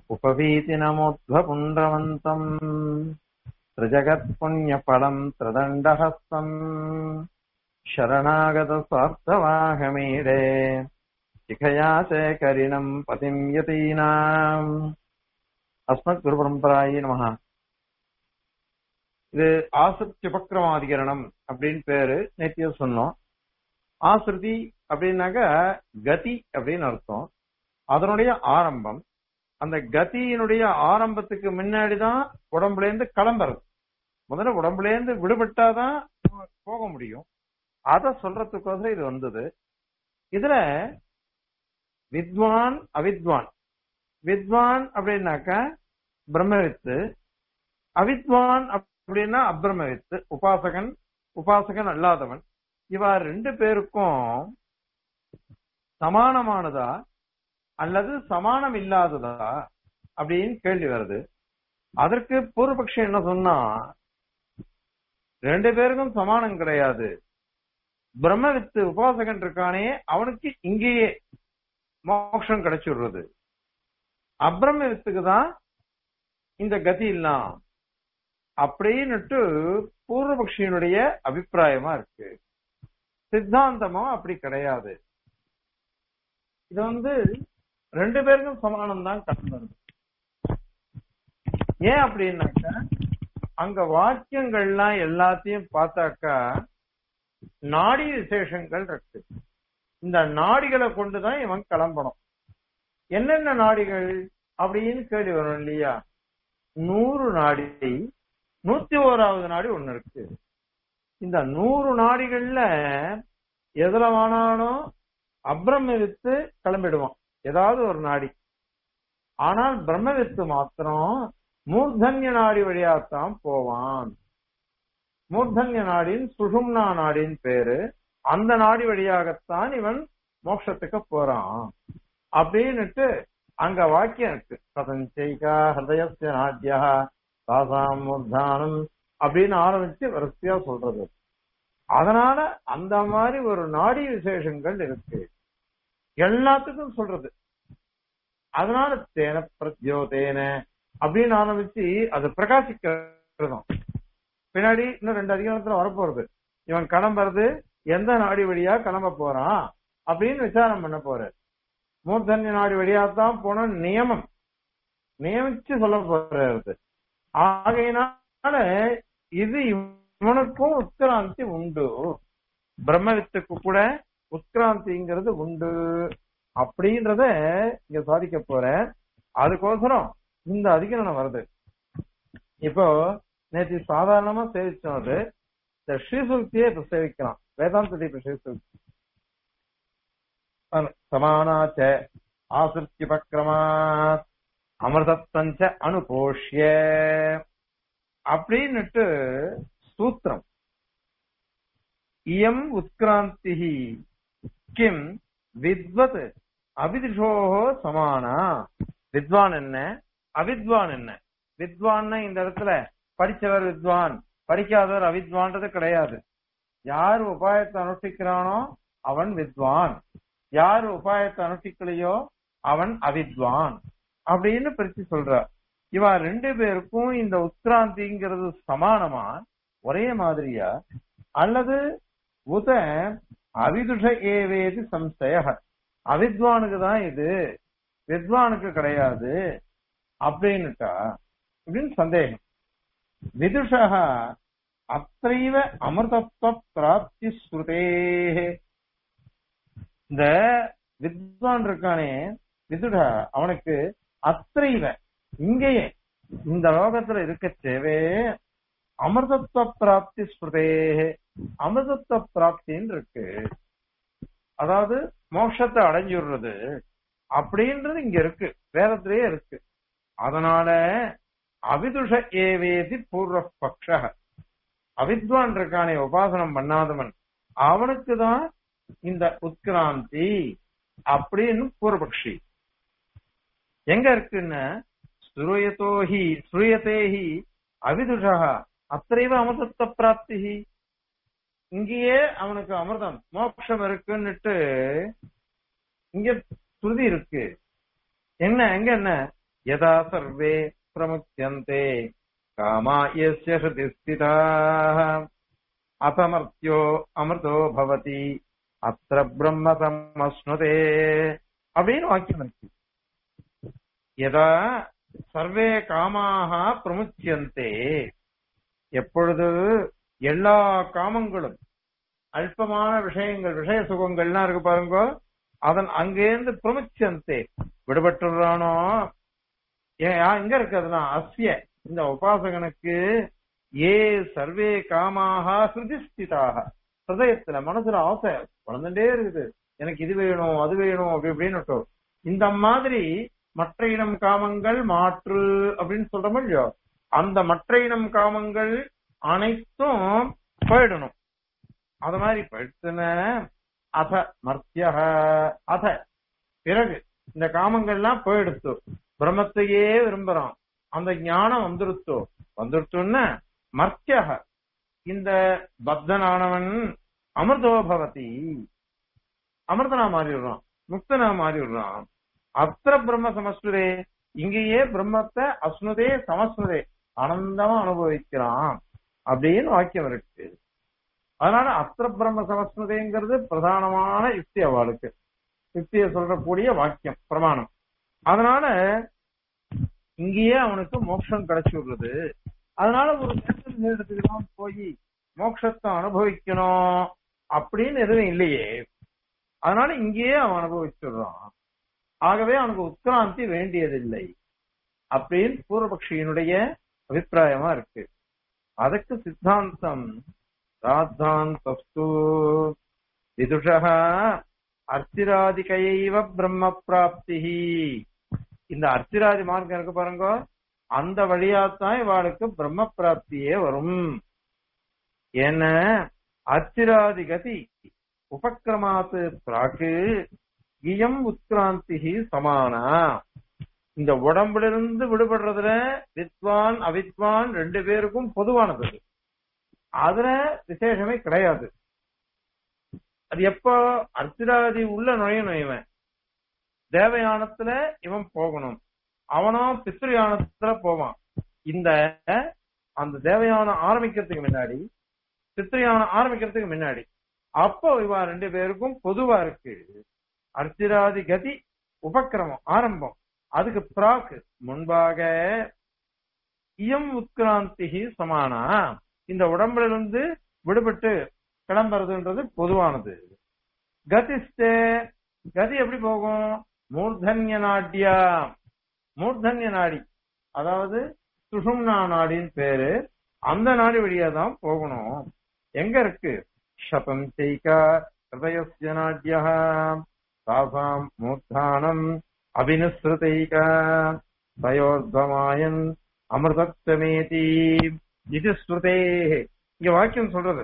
उपवीतिनमुद्ध्वपुण्ड्रवन्तम् त्रिजगत्पुण्यफलम् त्रिदण्डहस्तम् शरणागतस्वार्थवाहमीडे शिखया शेखरिणम् पतिम् यतीनाम् அஸ்மத்குருபரம்பராயி நமஹ இது ஆசிருத்தி உபக்கிரமாதிகரணம் அப்படின்னு பேரு நேத்திய சொன்னோம் ஆசிருதி அப்படின்னாக்க கதி அப்படின்னு அர்த்தம் அதனுடைய ஆரம்பம் அந்த கதியினுடைய ஆரம்பத்துக்கு முன்னாடிதான் உடம்புல இருந்து கிளம்புறது முதல்ல உடம்புல இருந்து விடுபட்டாதான் போக முடியும் அத சொல்றதுக்கோசரம் இது வந்தது இதுல வித்வான் அவித்வான் வித்வான் அப்படின்னாக்க பிரம்மவித்து அவித்வான் அப்படின்னா அப்ரமவித்து உபாசகன் உபாசகன் அல்லாதவன் இவா ரெண்டு பேருக்கும் சமானமானதா அல்லது சமானம் இல்லாததா அப்படின்னு கேள்வி வருது அதற்கு பூர்வபக்ஷம் என்ன சொன்னா ரெண்டு பேருக்கும் சமானம் கிடையாது பிரம்மவித்து உபாசகன் இருக்கானே அவனுக்கு இங்கேயே மோட்சம் கிடைச்சிடுறது அப்ரமவித்துக்கு தான் இந்த கதி இல்லாம் அப்படின்னுட்டு பூர்வபக்ஷியினுடைய அபிப்பிராயமா இருக்கு சித்தாந்தமும் அப்படி கிடையாது இது வந்து ரெண்டு பேருக்கும் சமானம் தான் கலந்துருது ஏன் அப்படின்னாக்க அங்க வாக்கியங்கள்லாம் எல்லாத்தையும் பார்த்தாக்கா நாடி விசேஷங்கள் இருக்கு இந்த நாடிகளை கொண்டுதான் இவன் கிளம்பணும் என்னென்ன நாடிகள் அப்படின்னு கேள்வி வரும் இல்லையா நூறு நாடி நூத்தி ஓராவது நாடி ஒண்ணு இருக்கு இந்த நூறு நாடிகள்ல எதுல வேணாலும் அப்ரமவித்து கிளம்பிடுவான் ஏதாவது ஒரு நாடி ஆனால் பிரம்மவித்து மாத்திரம் மூர்தன்ய நாடி வழியாத்தான் போவான் மூர்தன்ய நாடின் சுஷும்னா நாடின் பேரு அந்த நாடி வழியாகத்தான் இவன் மோட்சத்துக்கு போறான் அப்படின்னுட்டு அங்க வாக்கியம் இருக்கு கதஞ்சைகா ஹிருதயஸ்ய நாட்டியா தாசாம் மூர்தானம் அப்படின்னு ஆரம்பிச்சு வரிசையா சொல்றது அதனால அந்த மாதிரி ஒரு நாடி விசேஷங்கள் இருக்கு எல்லாத்துக்கும் சொல்றது அதனால தேன பிரத்யோதேன அப்படின்னு ஆரம்பிச்சு அது பிரகாசிக்கிறதும் பின்னாடி இன்னும் ரெண்டு அதிகாரத்துல வரப்போறது இவன் கிளம்புறது எந்த நாடி வழியா கிளம்ப போறான் அப்படின்னு விசாரம் பண்ண போறாரு மூர்தன்ய நாடி வழியாத்தான் போன நியமம் நியமிச்சு சொல்ல போறது ஆகையினால இது இவனுக்கும் உத்கிராந்தி உண்டு பிரம்மவித்துக்கு கூட உத்கிராந்திங்கிறது உண்டு அப்படின்றத இங்க சாதிக்க போற அதுக்கோசரம் இந்த அதிகரணம் வருது இப்போ நேற்று சாதாரணமா சேவிச்சோம் அது இந்த ஸ்ரீசுக்தியை இப்ப சேவிக்கலாம் வேதாந்த தீப ஸ்ரீசுக்தி சமானாச்ச ஆசிருத்தியபக்ரமா அமிர்தத்தஞ்ச அனுபோஷ்ய அப்படின்னுட்டு சூத்திரம் இயம் உத்கிராந்தி கிம் வித்வத் அபிதிஷோஹோ சமானா வித்வான் என்ன அவித்வான் என்ன வித்வான்னா இந்த இடத்துல படிச்சவர் வித்வான் படிக்காதவர் அவித்வான்றது கிடையாது யார் உபாயத்தை அனுஷ்டிக்கிறானோ அவன் வித்வான் யார் உபாயத்தை அனுஷ்டிக்கலையோ அவன் அவித்வான் அப்படின்னு பிரிச்சு சொல்றார் இவா ரெண்டு பேருக்கும் இந்த உத்கிராந்திங்கிறது சமானமா ஒரே மாதிரியா அல்லது உத அவிதுஷ ஏவேதி சம்சய அவித்வானுக்கு தான் இது வித்வானுக்கு கிடையாது அப்படின்னுட்டா அப்படின்னு சந்தேகம் விதுஷா அத்தைவ அமிர்தத்துவ பிராப்தி ஸ்ருதே இந்த வித்வான் இருக்கானே விதுட அவனுக்கு அத்தைவ இங்கேயே இந்த லோகத்துல இருக்க தேவே அமிர்தத்துவ பிராப்தி ஸ்ருதே அமிர்தத்துவ பிராப்தின்னு இருக்கு அதாவது மோட்சத்தை அடைஞ்சுடுறது அப்படின்றது இங்க இருக்கு வேதத்திலேயே இருக்கு அதனால அவிதுஷ ஏவேதி பூர்வ பக்ஷ அவித்வான் இருக்கானே உபாசனம் பண்ணாதவன் அவனுக்கு தான் இந்த உத்கிராந்தி அப்படின்னு பூர்வபக்ஷி எங்க இருக்குன்னு ஸ்ருயத்தோஹி ஸ்ருயத்தேஹி அவிதுஷா அத்தைவ அமிர்தத்த பிராப்தி இங்கேயே அவனுக்கு அமிர்தம் மோட்சம் இருக்குன்னுட்டு இங்க ஸ்ருதி இருக்கு என்ன எங்க என்ன யதா சர்வே பிரமுச்சியந்தே காமா யஸ்ய ஹிருதி ஸ்திதாः அசமர்த்தியோ அமிர்தோ பவதி அத்திர பிரம்ம சமஸ்னுதே அப்படின்னு வாக்கியம் இருக்கு யதா சர்வே காமாக பிரமுச்சியந்தே எப்பொழுது எல்லா காமங்களும் அல்பமான விஷயங்கள் விஷய சுகங்கள்லாம் இருக்கு பாருங்க அதன் அங்கேருந்து பிரமுச்சந்தே விடுபட்டுறானோ ஏன் யா- எங்க இருக்கு அதெல்லாம் அஸ்ய இந்த உபாசகனுக்கு ஏ சர்வே காமாக ஹிருதிஸ்திதாக ஹிருதயத்துல மனசுல ஆசை வளர்ந்துட்டே இருக்குது எனக்கு இது வேணும் அது வேணும் அப்படி இப்படின்னு இந்த மாதிரி மற்ற இனம் காமங்கள் மாற்று அப்படின்னு சொல்றோம் இல்லையோ அந்த மற்ற இனம் காமங்கள் அனைத்தும் போயிடணும் அது மாதிரி போயிடுச்சுன அத மர்த்திய அத பிறகு இந்த காமங்கள்லாம் போயிடுத்து பிரம்மத்தையே விரும்புறான் அந்த ஞானம் வந்துருத்தோ வந்துருத்துன்னு மர்த்தியக இந்த பத்தனானவன் அமிர்தோ பவதி அமிர்தனா மாறிடுறான் முக்தனா மாறிடுறான் அத்திர பிரம்ம சமஸ்துரே இங்கேயே பிரம்மத்தை அஸ்னுதே சமஸ்னுதே ஆனந்தமா அனுபவிக்கிறான் அப்படின்னு வாக்கியம் இருக்கு அதனால அத்திர பிரம்ம சமஸ்னுதேங்கிறது பிரதானமான யுக்தி அவளுக்கு யுக்தியை சொல்றக்கூடிய வாக்கியம் பிரமாணம் அதனால இங்கேயே அவனுக்கு மோட்சம் கிடைச்சு விடுறது அதனால ஒரு இடத்துக்கு தான் போய் மோட்சத்தை அனுபவிக்கணும் அப்படின்னு எதுவும் இல்லையே அதனால இங்கேயே அவன் அனுபவிச்சுடுறான் ஆகவே அவனுக்கு உத்கிராந்தி வேண்டியதில்லை அப்படின்னு பூர்வபக்ஷியினுடைய அபிப்பிராயமா இருக்கு அதுக்கு சித்தாந்தம் ராத்தாந்தஸ்து விதுஷா அர்த்திராதிகையைவ பிரம்ம பிராப்தி இந்த அர்த்திராதி மார்க்கம் இருக்கு பாருங்க அந்த வழியாத்தான் இவாளுக்கு பிரம்ம பிராப்தியே வரும் என்ன அர்த்திராதி கதி உபக்கிரமாத்து பிராக்கு இயம் உத்கிராந்தி சமானா இந்த உடம்புல இருந்து விடுபடுறதுல வித்வான் அவித்வான் ரெண்டு பேருக்கும் பொதுவானது அது. அதுல விசேஷமே கிடையாது அது எப்போ அர்த்திராதி உள்ள நுழையணும் இவன் தேவயானத்துல இவன் போகணும் அவனும் பித்ருயானத்துல போவான் இந்த அந்த தேவயானம் ஆரம்பிக்கிறதுக்கு முன்னாடி பித்ருயானம் ஆரம்பிக்கிறதுக்கு முன்னாடி அப்போ இவா ரெண்டு பேருக்கும் பொதுவா இருக்கு அர்த்திராதி கதி உபக்கிரமம் ஆரம்பம் அதுக்கு பிராக்கு முன்பாக இயம் உத்கிராந்தி சமானா இந்த உடம்புல இருந்து விடுபட்டு கிளம்புறதுன்றது பொதுவானது கதிஸ்தே கதி எப்படி போகும் மூர்தன்ய நாட்டியா மூர்தன்ய நாடி அதாவது சுஷும்னா நாடின்னு பேரு அந்த நாடி வழியா தான் போகணும் எங்க இருக்கு சதம் செய்கா ஹிருதயஸ்ய நாட்யா தாசாம் மூர்த்தானம் அபினுஸ்ருதைக தயோர்தமாயன் அமிர்தத்வமேதி இது ஸ்ருதே இங்க வாக்கியம் சொல்றது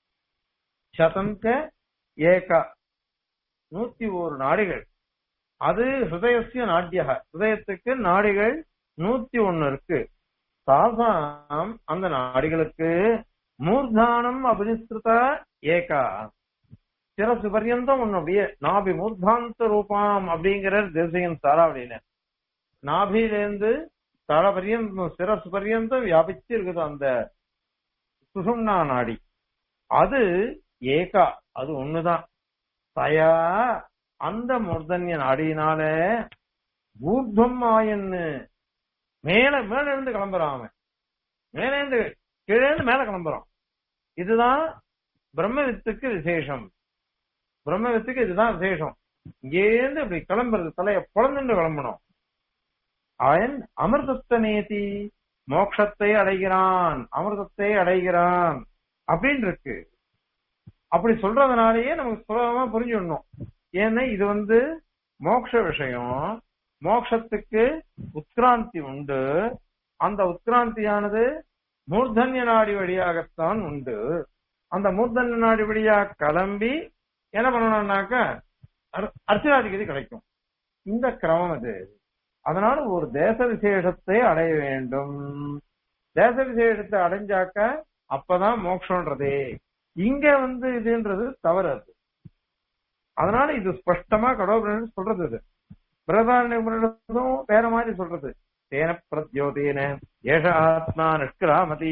சதங்க ஏகா நூத்தி ஒரு நாடிகள் அது ஹிருதயசிய நாட்டியக ஹிருதயத்துக்கு நாடிகள் நூத்தி ஒன்னு இருக்கு தாசாம் அந்த நாடிகளுக்கு மூர்தானம் அபினிஸ்ருத ஏகா சிரசு பர்யந்தம் ஒண்ணு அப்படியே நாபி மூர்தாந்த ரூபாம் அப்படிங்கிற தேசிகன் சாராவளியில நாபியிலேருந்து தல பர்யந்தம் சிரசு பர்யந்தம் வியாபிச்சு இருக்குது அந்த சுஷும்னா நாடி அது ஏகா அது ஒண்ணுதான் தயா அந்த மூர்தன்ய நாடியினால ஊர்துவம் ஆயன்னு மேல மேல இருந்து கிளம்புறான் அவன் மேல இருந்து கீழே இருந்து மேல கிளம்புறான் இதுதான் பிரம்மவித்துக்கு விசேஷம் பிரம்மவித்துக்கு இதுதான் விசேஷம் இங்கேருந்து இப்படி கிளம்புறது தலைய பொழந்துட்டு கிளம்பணும் அவன் அமிர்தத்தனேதி மோட்சத்தை அடைகிறான் அமிர்தத்தை அடைகிறான் அப்படின்னு இருக்கு அப்படி சொல்றதுனாலயே நமக்கு சுலபமா புரிஞ்சுடணும் ஏன்னா இது வந்து மோட்ச விஷயம் மோட்சத்துக்கு உத்கிராந்தி உண்டு அந்த உத்கிராந்தியானது மூர்தன்ய நாடி வழியாகத்தான் உண்டு அந்த மூர்தன்ய நாடி வழியா கிளம்பி என்ன பண்ணணும்னாக்க அர்ச்சனாதிகதி கிடைக்கும் இந்த கிரமம் இது அதனால ஒரு தேச விசேஷத்தை அடைய வேண்டும் தேச விசேஷத்தை அடைஞ்சாக்க அப்பதான் மோட்சம்ன்றதே இங்க வந்து இதுன்றது தவறு அது அதனால இது ஸ்பஷ்டமா கடவுள் சொல்றது இது பிரதாரண்யம் வேற மாதிரி சொல்றது தேன பிரத்யோதேன ஏஷ ஆத்மா நிஷ்கிராமதி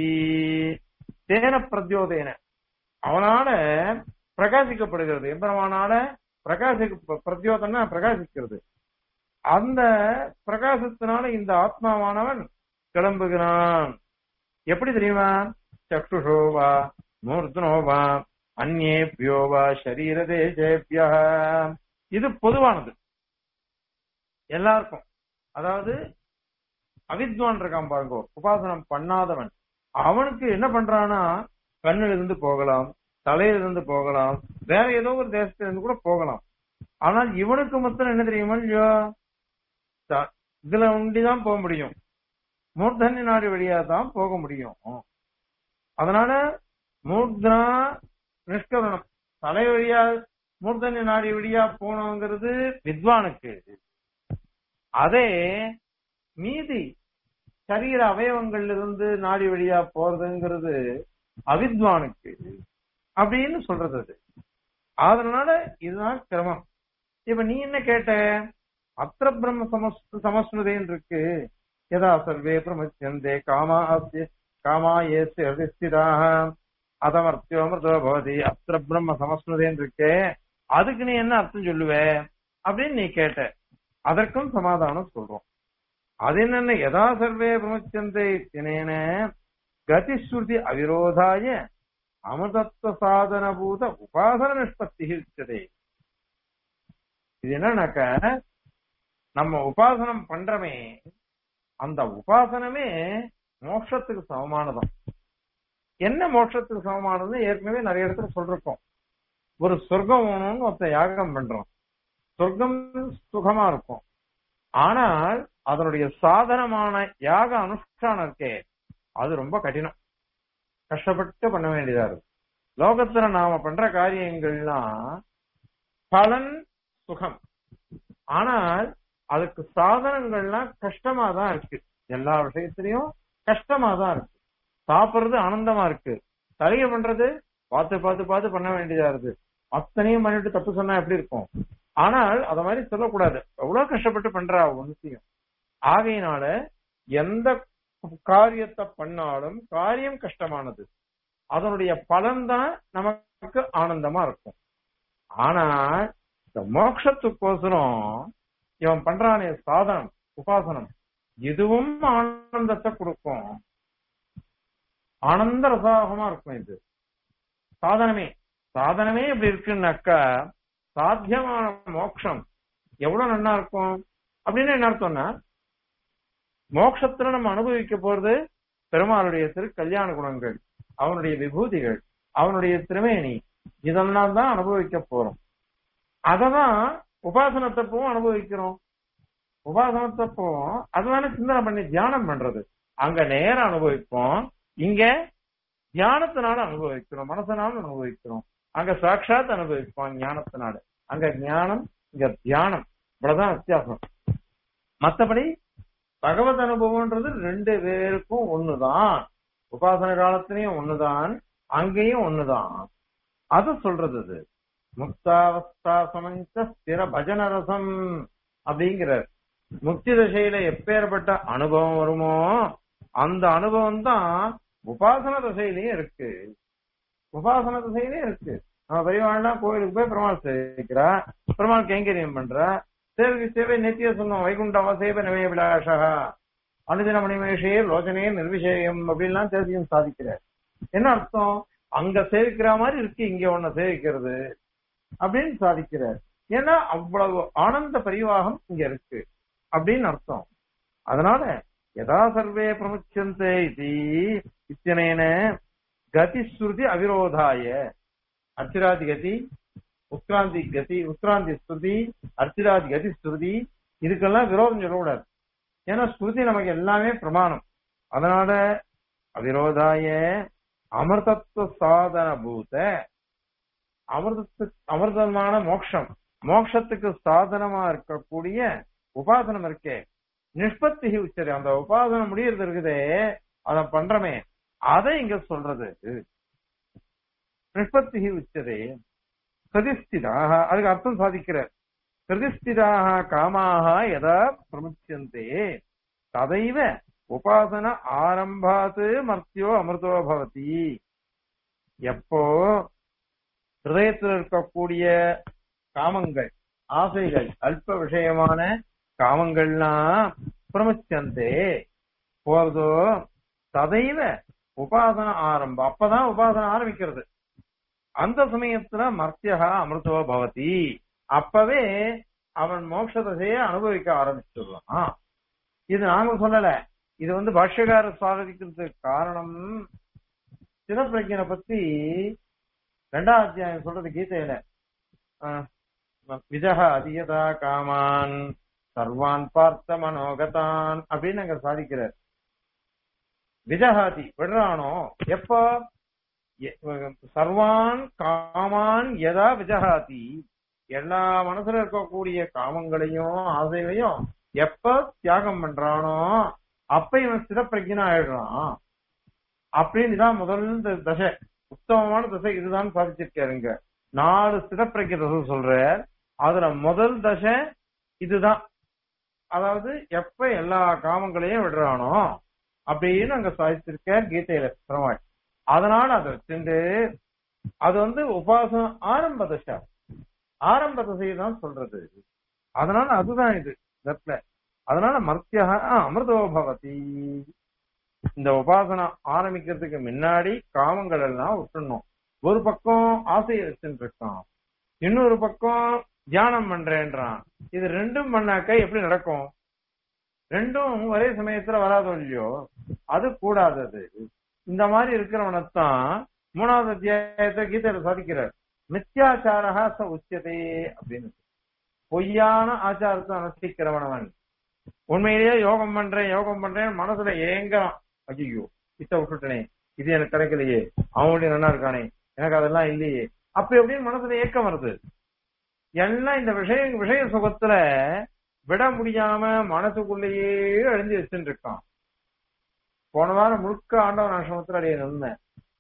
தேன பிரத்யோதேன அவனால பிரகாசிக்கப்படுகிறது எம்பெருமானால பிரகாசிக்க பிரத்யோதனா பிரகாசிக்கிறது அந்த பிரகாசத்தினால இந்த ஆத்மாவானவன் கிளம்புகிறான் எப்படி தெரியுமா சக்ஷுஷோவா மூர்த்தனோவா அந்நேபியோவா சரீர தேசேபியா இது பொதுவானது எல்லாருக்கும் அதாவது அவித்வான் இருக்கான் பாருங்க உபாசனம் பண்ணாதவன் அவனுக்கு என்ன பண்றானா கண்ணில் இருந்து போகலாம் தலையில இருந்து போகலாம் வேற ஏதோ ஒரு தேசத்துல இருந்து கூட போகலாம் ஆனால் இவனுக்கு மொத்தம் என்ன தெரியுமா இல்லையோ த- இதுல ஒண்டிதான் போக முடியும் மூர்தன்ய நாடு வழியா தான் போக முடியும் அதனால மூர்தனா நிஷ்கரணம் தலை வழியா மூர்தன்ய நாடி வழியா போனோங்கிறது வித்வானுக்கு அதே மீதி சரீர அவயவங்கள்ல இருந்து நாடி வழியா போறதுங்கிறது அவித்வானுக்கு அப்படின்னு சொல்றது அது அதனால இதுதான் கிரமம் இப்ப நீ என்ன கேட்ட அத்திர பிரம்ம சமஸ் சமஸ்மிருதேன்னு இருக்கு யதா சர்வே பிரமச்சந்தே காமா அஸ்ய காமா ஏசு அதிஸ்திதாக அதமர்த்தியோ அமிர்தோ பவதி அத்திர பிரம்ம சமஸ்மிருதேன்னு இருக்கே அதுக்கு நீ என்ன அர்த்தம் சொல்லுவ அப்படின்னு நீ கேட்ட அதற்கும் சமாதானம் சொல்றோம் அது என்னென்ன யதா சர்வே பிரமச்சந்தே இத்தினேன கதிஸ்ருதி அவிரோதாய அமிர்தத்துவ சாதனபூத உபாசன நிஷ்பத்தி உச்சதே இது என்னன்னாக்க நம்ம உபாசனம் பண்றமே அந்த உபாசனமே மோட்சத்துக்கு சமமானதான் என்ன மோட்சத்துக்கு சமமானதுன்னு ஏற்கனவே நிறைய இடத்துல சொல்லிருக்கோம் ஒரு சொர்க்கம் வேணும்னு ஒருத்தன் யாகம் பண்றான் சொர்க்கம் சுகமா இருக்கும் ஆனால் அதனுடைய சாதனமான யாக அனுஷ்டானம் இருக்கே அது ரொம்ப கடினம் கஷ்டப்பட்டு பண்ண வேண்டியதா இருக்கு லோகத்துல நாம பண்ற காரியங்கள்லாம் பலன் சுகம் ஆனால் அதுக்கு சாதனங்கள்லாம் கஷ்டமா தான் இருக்கு எல்லா விஷயத்திலையும் கஷ்டமா தான் இருக்கு சாப்பிடுறது ஆனந்தமா இருக்கு தலைய பண்றது பார்த்து பார்த்து பார்த்து பண்ண வேண்டியதா இருக்கு அத்தனையும் பண்ணிட்டு தப்பு சொன்னா எப்படி இருக்கும் ஆனால் அத மாதிரி சொல்லக்கூடாது எவ்வளவு கஷ்டப்பட்டு பண்றா ஒன்னுத்தையும் ஆகையினால எந்த காரியத்தை பண்ணாலும் காரியம் கஷ்டமானது அதனுடைய பலன் தான் நமக்கு ஆனந்தமா இருக்கும் ஆனா இந்த மோட்சத்துக்கோசரம் இவன் பண்றானே சாதனம் உபாசனம் இதுவும் ஆனந்தத்தை கொடுக்கும் ஆனந்த ரசாகமா இருக்கும் இது சாதனமே சாதனமே இப்படி இருக்குன்னாக்கா சாத்தியமான மோட்சம் எவ்வளவு நன்னா இருக்கும் அப்படின்னு என்ன அர்த்தம்னா மோட்சத்துல நம்ம அனுபவிக்க போறது பெருமாளுடைய திரு கல்யாண குணங்கள் அவனுடைய விபூதிகள் அவனுடைய திருமேனி இதெல்லாம் தான் அனுபவிக்க போறோம் அததான் உபாசனத்தப்பவும் அனுபவிக்கிறோம் உபாசனத்தப்பவும் அதுதானே சிந்தனை பண்ணி தியானம் பண்றது அங்க நேரம் அனுபவிப்போம் இங்க தியானத்தினால அனுபவிக்கிறோம் மனசனால அனுபவிக்கிறோம் அங்க சாட்சாத் அனுபவிப்போம் ஞானத்தினால அங்க ஞானம் இங்க தியானம் இவ்வளவுதான் வித்தியாசம் மத்தபடி பகவத் அனுபவம்ன்றது ரெண்டு பேருக்கும் ஒண்ணுதான் உபாசன காலத்திலையும் ஒண்ணுதான் அங்கேயும் ஒண்ணுதான் அது சொல்றது அது முக்தாவஸ்தா சமஞ்ச ஸ்திர பஜன ரசம் அப்படிங்கிறார் முக்தி தசையில எப்பேற்பட்ட அனுபவம் வருமோ அந்த அனுபவம் தான் உபாசன தசையிலயும் இருக்கு உபாசன தசையிலயும் இருக்கு நம்ம பெரியவாள்லாம் கோயிலுக்கு போய் பெருமாள் சேவிக்கிறா பெருமாள் கைங்கரியம் பண்றா சேவை சேவை நித்திய சொந்தம் வைகுண்டவ சேவை நவே விலாசா அனுதின மணிமேஷே லோச்சனையே நிர்விஷேயம் அப்படின்லாம் தேசியம் சாதிக்கிறார் என்ன அர்த்தம் அங்க சேவிக்கிற மாதிரி இருக்கு இங்க ஒன்ன சேவிக்கிறது அப்படின்னு சாதிக்கிறார் ஏன்னா அவ்வளவு ஆனந்த பரிவாகம் இங்க இருக்கு அப்படின்னு அர்த்தம் அதனால யதா சர்வே பிரமுச்சந்தே இது இத்தனேன கதி ஸ்ருதி அவிரோதாய அர்ச்சிராதி கதி உத்கிராந்தி கதி உத்கிராந்தி ஸ்ருதி அர்ச்சிராதி கதி ஸ்ருதி இதுக்கெல்லாம் விரோதம் சொல்லக்கூடாது ஏன்னா ஸ்ருதி நமக்கு எல்லாமே பிரமாணம் அதனால அவிரோதாய அமிர்தத்துவ சாதன பூத அமிர்தத்து அமிர்தமான மோட்சம் மோட்சத்துக்கு சாதனமா இருக்கக்கூடிய உபாசனம் இருக்கே நிஷ்பத்தி உச்சரி அந்த உபாசனம் முடியறது இருக்குதே அத பண்றமே அதை இங்க சொல்றது நிஷ்பத்தி உச்சதே பிரதிஷ்டிதாக அதுக்கு அர்த்தம் சாதிக்கிறார் பிரதிஷ்டிதாக காமாக எதா பிரமுச்சந்தே ததைவ உபாசன ஆரம்பாத்து மர்த்தியோ அமிர்தோ பவதி எப்போ ஹிருதயத்தில் இருக்கக்கூடிய காமங்கள் ஆசைகள் அல்ப விஷயமான காமங்கள்லாம் பிரமுச்சந்தே போறதோ ததைவ உபாசன ஆரம்பம் அப்பதான் உபாசனை ஆரம்பிக்கிறது அந்த சமயத்துல மர்த்தியகா அமிர்தோ பவதி அப்பவே அவன் மோட்ச தசையை அனுபவிக்க ஆரம்பிச்சிடலாம் இது நாங்க சொல்லல இது வந்து பாஷ்யகார சாதிக்கிறதுக்கு காரணம் சிவப்பிரஜனை பத்தி ரெண்டாம் அத்தியாயம் சொல்றது கீதையில ஆஹ், விஜக அதியதா காமான் சர்வான் பார்த்த மனோகதான் அப்படின்னு அங்க சாதிக்கிறார் விஜகாதி விடுறானோ எப்போ எ- சர்வான் காமான் எதா விஜகாதி எல்லா மனசுல இருக்கக்கூடிய காமங்களையும் ஆசைகளையும் எப்ப தியாகம் பண்றானோ அப்ப இவன் சிறப்பிரஜனா ஆயிடுறான் அப்படின்னு தான் முதல் இந்த தசை உத்தமமான தசை இதுதான் சாதிச்சிருக்காருங்க நாலு சிறப்பிரஜ தசை சொல்ற அதுல முதல் தசை இதுதான் அதாவது எப்ப எல்லா காமங்களையும் விடுறானோ அப்படின்னு அங்க சாதிச்சிருக்கார் கீதையில பெருமாள் அதனால அதை வச்சுட்டு அது வந்து உபாசனம் ஆரம்ப தசை ஆரம்ப தசையை தான் சொல்றது அதனால அதுதான் இது தட்ல அதனால மர்த்தியா அமிர்தோ பவதி இந்த உபாசனம் ஆரம்பிக்கிறதுக்கு முன்னாடி காமங்கள் எல்லாம் விட்டுணும் ஒரு பக்கம் ஆசையை வச்சுட்டு இருக்கான் இன்னொரு பக்கம் தியானம் பண்றேன்றான் இது ரெண்டும் பண்ணாக்க எப்படி நடக்கும் ரெண்டும் ஒரே சமயத்துல வராதோ இல்லையோ அது கூடாதது இந்த மாதிரி இருக்கிறவனைத்தான் மூணாவது அத்தியாயத்தை கீதையில சாதிக்கிறார் மித்யாச்சாரா ச உச்சதே அப்படின்னு பொய்யான ஆச்சாரத்தை அனுஷ்டிக்கிறவனவன் உண்மையிலேயே யோகம் பண்றேன் யோகம் பண்றேன் மனசுல ஏங்கறான் ஐயோ இத்த விட்டுட்டனே இது எனக்கு கிடைக்கலையே அவனுடைய நல்லா இருக்கானே எனக்கு அதெல்லாம் இல்லையே அப்ப எப்படின்னு மனசுல ஏக்கம் வருது எல்லாம் இந்த விஷய விஷய சுகத்துல விட முடியாம மனசுக்குள்ளேயே அழிஞ்சு வச்சுட்டு இருக்கான் போன வாரம் முழுக்க ஆண்டவன் ஆசிரமத்துல அடைய நின்றேன்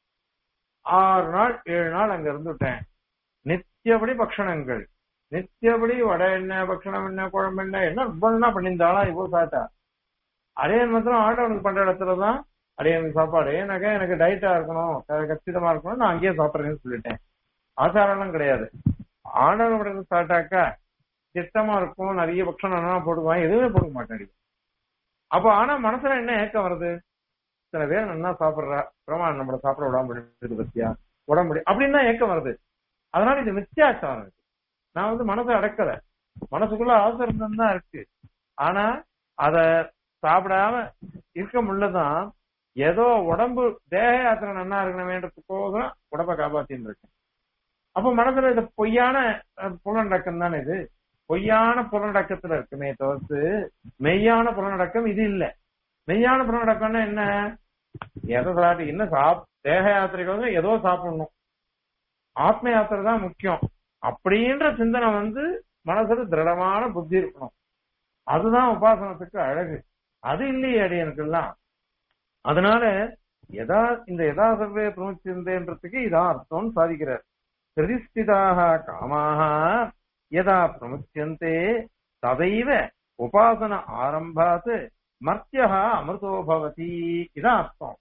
ஆறு நாள் ஏழு நாள் அங்க இருந்துட்டேன் நித்தியபடி பக்ஷணங்கள் நித்தியபடி வடை என்ன பக்ஷணம் என்ன குழம்பு என்ன என்ன ரொம்ப என்ன பண்ணியிருந்தாளா இவ்வளவு சாட்டா அடையன் மாத்திரம் ஆண்டவனுக்கு பண்ற இடத்துலதான் அடையனுக்கு சாப்பாடு ஏன்னாக்கா எனக்கு டயட்டா இருக்கணும் க- கச்சிதமா இருக்கணும் நான் அங்கேயே சாப்பிடுறேன்னு சொல்லிட்டேன் ஆச்சாரம்லாம் கிடையாது ஆண்டவன் பண்றது சாப்பிட்டாக்கா திட்டமா இருக்கும் நிறைய பட்சம் நல்லா போடுவான் எதுவுமே போட மாட்டேன் அப்போ ஆனா மனசுல என்ன ஏக்கம் வருது சில பேர் நல்லா சாப்பிடுறா பிரமா நம்மள சாப்பிட விடாம பண்ணிட்டு பத்தியா உடம்பு அப்படின்னு தான் ஏக்கம் வருது அதனால இது மித்தியாச்சாரம் இருக்கு நான் வந்து மனசை அடக்கல மனசுக்குள்ள ஆசை தான் இருக்கு ஆனா அத சாப்பிடாம இருக்க முடியலதான் ஏதோ உடம்பு தேக யாத்திரை நன்னா இருக்கணுமேன்றதுக்கோசரம் உடம்ப காப்பாத்தின்னு இருக்கேன் அப்ப மனசுல இது பொய்யான அஹ், புலனடக்கம் தானே இது பொய்யான புலனடக்கத்துல இருக்குமே தவிர்த்து மெய்யான புலனடக்கம் இது இல்ல மெய்யான புலனடக்கம்னா என்ன எதை சாப்பிட்டு என்ன சாப் தேக யாத்திரைக்கு வந்து ஏதோ சாப்பிடணும் ஆத்ம யாத்திரை தான் முக்கியம் அப்படின்ற சிந்தனை வந்து மனசுல திருடமான புத்தி இருக்கணும் அதுதான் உபாசனத்துக்கு அழகு அது இல்லையே அடியனுக்கெல்லாம் அதனால எதா இந்த யதா சர்வே பிரமுச்சிருந்தேன்றதுக்கு இதான் அர்த்தம்னு சாதிக்கிறார் பிரதிஷ்டிதாக காமாக யதா பிரமுச்சியந்தே ததைவ உபாசன ஆரம்பாத் மர்த்தியா அமிர்தோ பவதி இதான் அர்த்தம்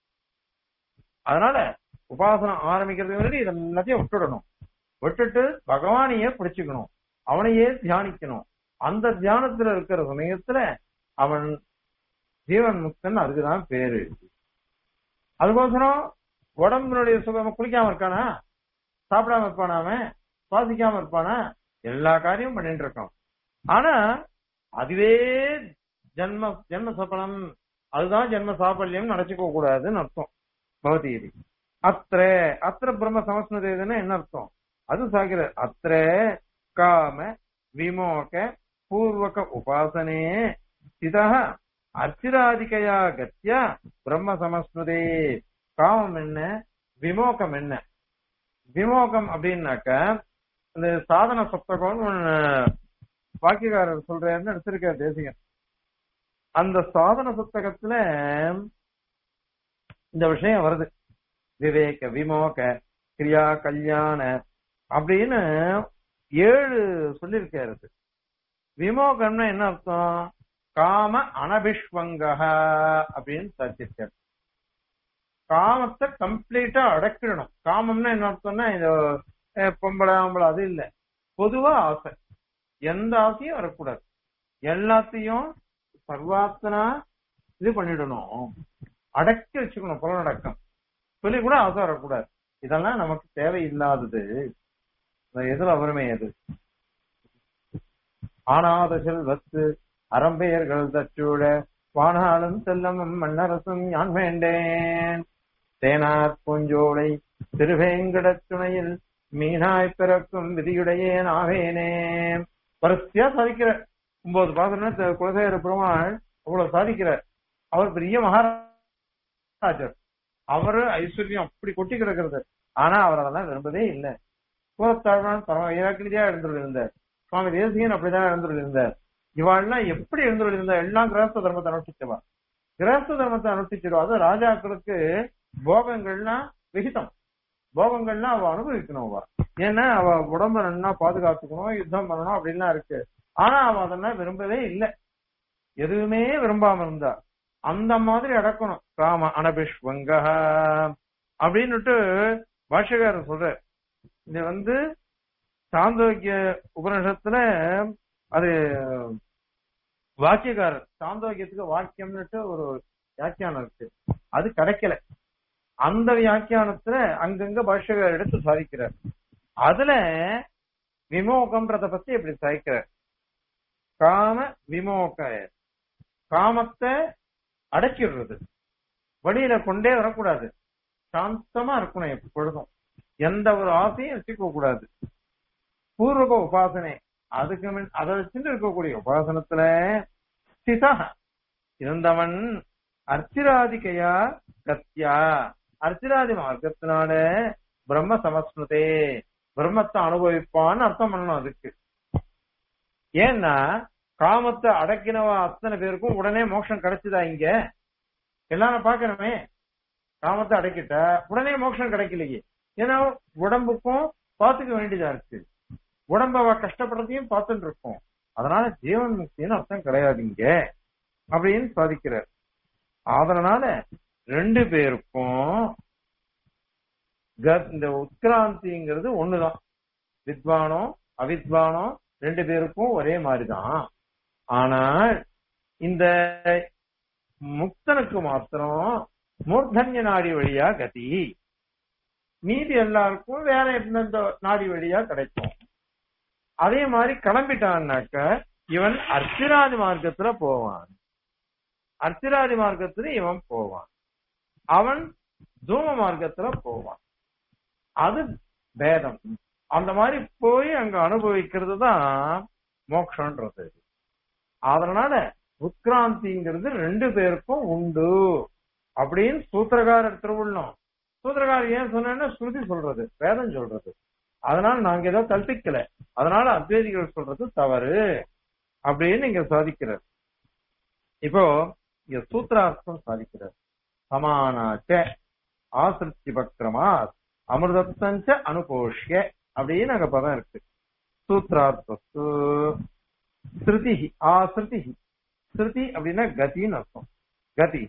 அதனால உபாசனம் ஆரம்பிக்கிறதுக்கு முன்னாடி இதை எல்லாத்தையும் விட்டுடணும் விட்டுட்டு பகவானையே பிடிச்சுக்கணும் அவனையே தியானிக்கணும் அந்த தியானத்துல இருக்கிற சமயத்துல அவன் ஜீவன் முக்தன் அதுக்குதான் பேரு அதுக்கோசரம் உடம்பினுடைய சுகம் குளிக்காம இருக்கானா சாப்பிடாம இருப்பானா அவன் சுவாசிக்காம இருப்பானா எல்லா காரியமும் பண்ணிட்டு இருக்கான் ஆனா அதுவே ஜென்ம ஜென்ம சபலம் அதுதான் ஜென்ம சாபல்யம் நினைச்சுக்க கூடாதுன்னு அர்த்தம் பகவத்கீதை அத்திர அத்திர பிரம்ம சமஸ்மிருதேதுன்னா என்ன அர்த்தம் அது சாகிற அத்திர காம விமோக பூர்வக உபாசனே இதா அர்ச்சிராதிகையா கத்தியா பிரம்ம சமஸ்மிருதே காமம் என்ன விமோகம் என்ன விமோகம் அப்படின்னாக்க இந்த சாதன சப்தகம்னு ஒண்ணு வாக்கியக்காரர் சொல்றாருன்னு எடுத்திருக்கார் தேசிகன் அந்த சாதன புத்தகத்துல இந்த விஷயம் வருது விவேக விமோக கிரியா கல்யாண அப்படின்னு ஏழு சொல்லியிருக்காரு இது. விமோகம்னா என்ன அர்த்தம் காம அனபிஷ்வங்க அப்படின்னு சாதிச்சிருக்கார் காமத்தை கம்ப்ளீட்டா அடக்கிடணும் காமம்னா என்ன அர்த்தம்னா இந்த அஹ், பொம்பளை ஆம்பளை அது இல்ல பொதுவா ஆசை எந்த ஆசையும் வரக்கூடாது எல்லாத்தையும் சர்வாத்தனா இது பண்ணிடணும் அடக்கி வச்சுக்கணும் புலனடக்கம் சொல்லி கூட ஆசை வரக்கூடாது இதெல்லாம் நமக்கு தேவையில்லாதது இந்த எதுல வருமே அது ஆனாத செல்வத்து அறம்பெயர்கள் தச்சூட வானாலும் செல்லமும் மன்னரசும் யான் வேண்டேன் தேனார் பூஞ்சோலை திருவேங்கடத் துணையில் மீனாய் பிறக்கும் விதியுடையேன் ஆவேனே வரிசையா சாதிக்கிற ஒன்பது பாசன குலசேகர பெருமாள் அவ்வளவு சாதிக்கிறார் அவர் பெரிய மகாராஜர் அவரு ஐஸ்வர்யம் அப்படி கொட்டி கிடக்கிறது ஆனா அவர் அதெல்லாம் விரும்பவே இல்லை கோத்தாழ்வான் பரம இலக்கியா எழுந்துள்ளிருந்தார் சுவாமி தேசிகன் அப்படிதான் எழுந்துள்ளிருந்தார் இவாள்லாம் எப்படி எழுந்துள்ளிருந்தா எல்லாம் கிரகஸ்த தர்மத்தை அனுஷ்டிச்சவா கிரகஸ்த தர்மத்தை அனுஷ்டிச்சிருவா அது ராஜாக்களுக்கு போகங்கள்லாம் விகிதம் போகங்கள்லாம் அவ அனுபவிக்கணும் அவ ஏன்னா அவ உடம்ப நல்லா பாதுகாத்துக்கணும் யுத்தம் பண்ணணும் அப்படின்லாம் இருக்கு ஆனா அவ அதெல்லாம் விரும்பவே இல்லை எதுவுமே விரும்பாம இருந்தா அந்த மாதிரி அடக்கணும் காம அனபிஷ்வங்க அப்படின்னுட்டு பாஷ்யக்காரர் சொல்ற இது வந்து சாந்தோக்கிய உபநிஷத்துல அது வாக்கியக்காரர் சாந்தோக்கியத்துக்கு வாக்கியம்னுட்டு ஒரு வியாக்கியானம் இருக்கு அது கிடைக்கல அந்த வியாக்கியானத்துல அங்கங்க பாஷ்யக்காரர் எடுத்து சாதிக்கிறார் அதுல விமோகம்ன்றத பத்தி எப்படி சாதிக்கிறார் காம விமோக காமத்தை அடக்கிடுறது வழியில கொண்டே வரக்கூடாது சாந்தமா இருக்கணும் எப்பொழுதும் எந்த ஒரு ஆசையும் வச்சுக்க கூடாது பூர்வக உபாசனை அதுக்கு முன் அதை வச்சுட்டு இருக்கக்கூடிய உபாசனத்துல ஸ்திதா இருந்தவன் அர்ச்சிராதிகையா கத்தியா அர்ச்சிராதி மார்க்கத்தினால பிரம்ம சமஸ்மிருதே பிரம்மத்தை அனுபவிப்பான்னு அர்த்தம் பண்ணணும் அதுக்கு ஏன்னா காமத்தை அடக்கினவா அத்தனை பேருக்கும் உடனே மோட்சம் கிடைச்சுதா இங்க எல்லாரும் பாக்கணுமே காமத்தை அடக்கிட்ட உடனே மோட்சம் கிடைக்கலையே ஏன்னா உடம்புக்கும் பாத்துக்க வேண்டியதா இருக்கு உடம்ப அவ கஷ்டப்படுறதையும் பார்த்துட்டு இருக்கோம் அதனால ஜீவன் முக்தின்னு அர்த்தம் கிடையாது இங்க அப்படின்னு சாதிக்கிறார் அதனால ரெண்டு பேருக்கும் க- இந்த உத்கிராந்திங்கிறது ஒண்ணுதான் வித்வானோ அவித்வானோ ரெண்டு பேருக்கும் ஒரே மாதிரிதான் ஆனால் இந்த முக்தனுக்கு மாத்திரம் மூர்தன்ய நாடி வழியா கதி மீதி எல்லாருக்கும் வேற எந்தெந்த நாடி வழியா கிடைக்கும் அதே மாதிரி கிளம்பிட்டான்னாக்க இவன் அர்ச்சிராதி மார்க்கத்துல போவான் அர்ச்சிராதி மார்க்கத்துல இவன் போவான் அவன் தூம மார்க்கத்துல போவான் அது பேதம் அந்த மாதிரி போய் அங்க அனுபவிக்கிறது தான் மோக்ஷன்றது அதனால உத்கிராந்திங்கிறது ரெண்டு பேருக்கும் உண்டு அப்படின்னு சூத்திரகாரர் திருவுள்ளம் சூத்திரகாரர் ஏன் சொன்னா ஸ்ருதி சொல்றது வேதம் சொல்றது அதனால நாங்க ஏதோ கல்பிக்கல அதனால அத்வைதிகள் சொல்றது தவறு அப்படின்னு இங்க சாதிக்கிறார் இப்போ இங்க சூத்திரார்த்தம் சாதிக்கிறார் சமானாச்ச ஆசிருத்தி பக்ரமா அமிர்தத்தஞ்ச அனுபோஷ்ய அப்படின்னு அங்க பதம் இருக்கு சூத்ரார்த்தஸ்து ஸ்ருதி ஆசிருதி ஸ்ருதி அப்படின்னா கதின்னு அர்த்தம் கதி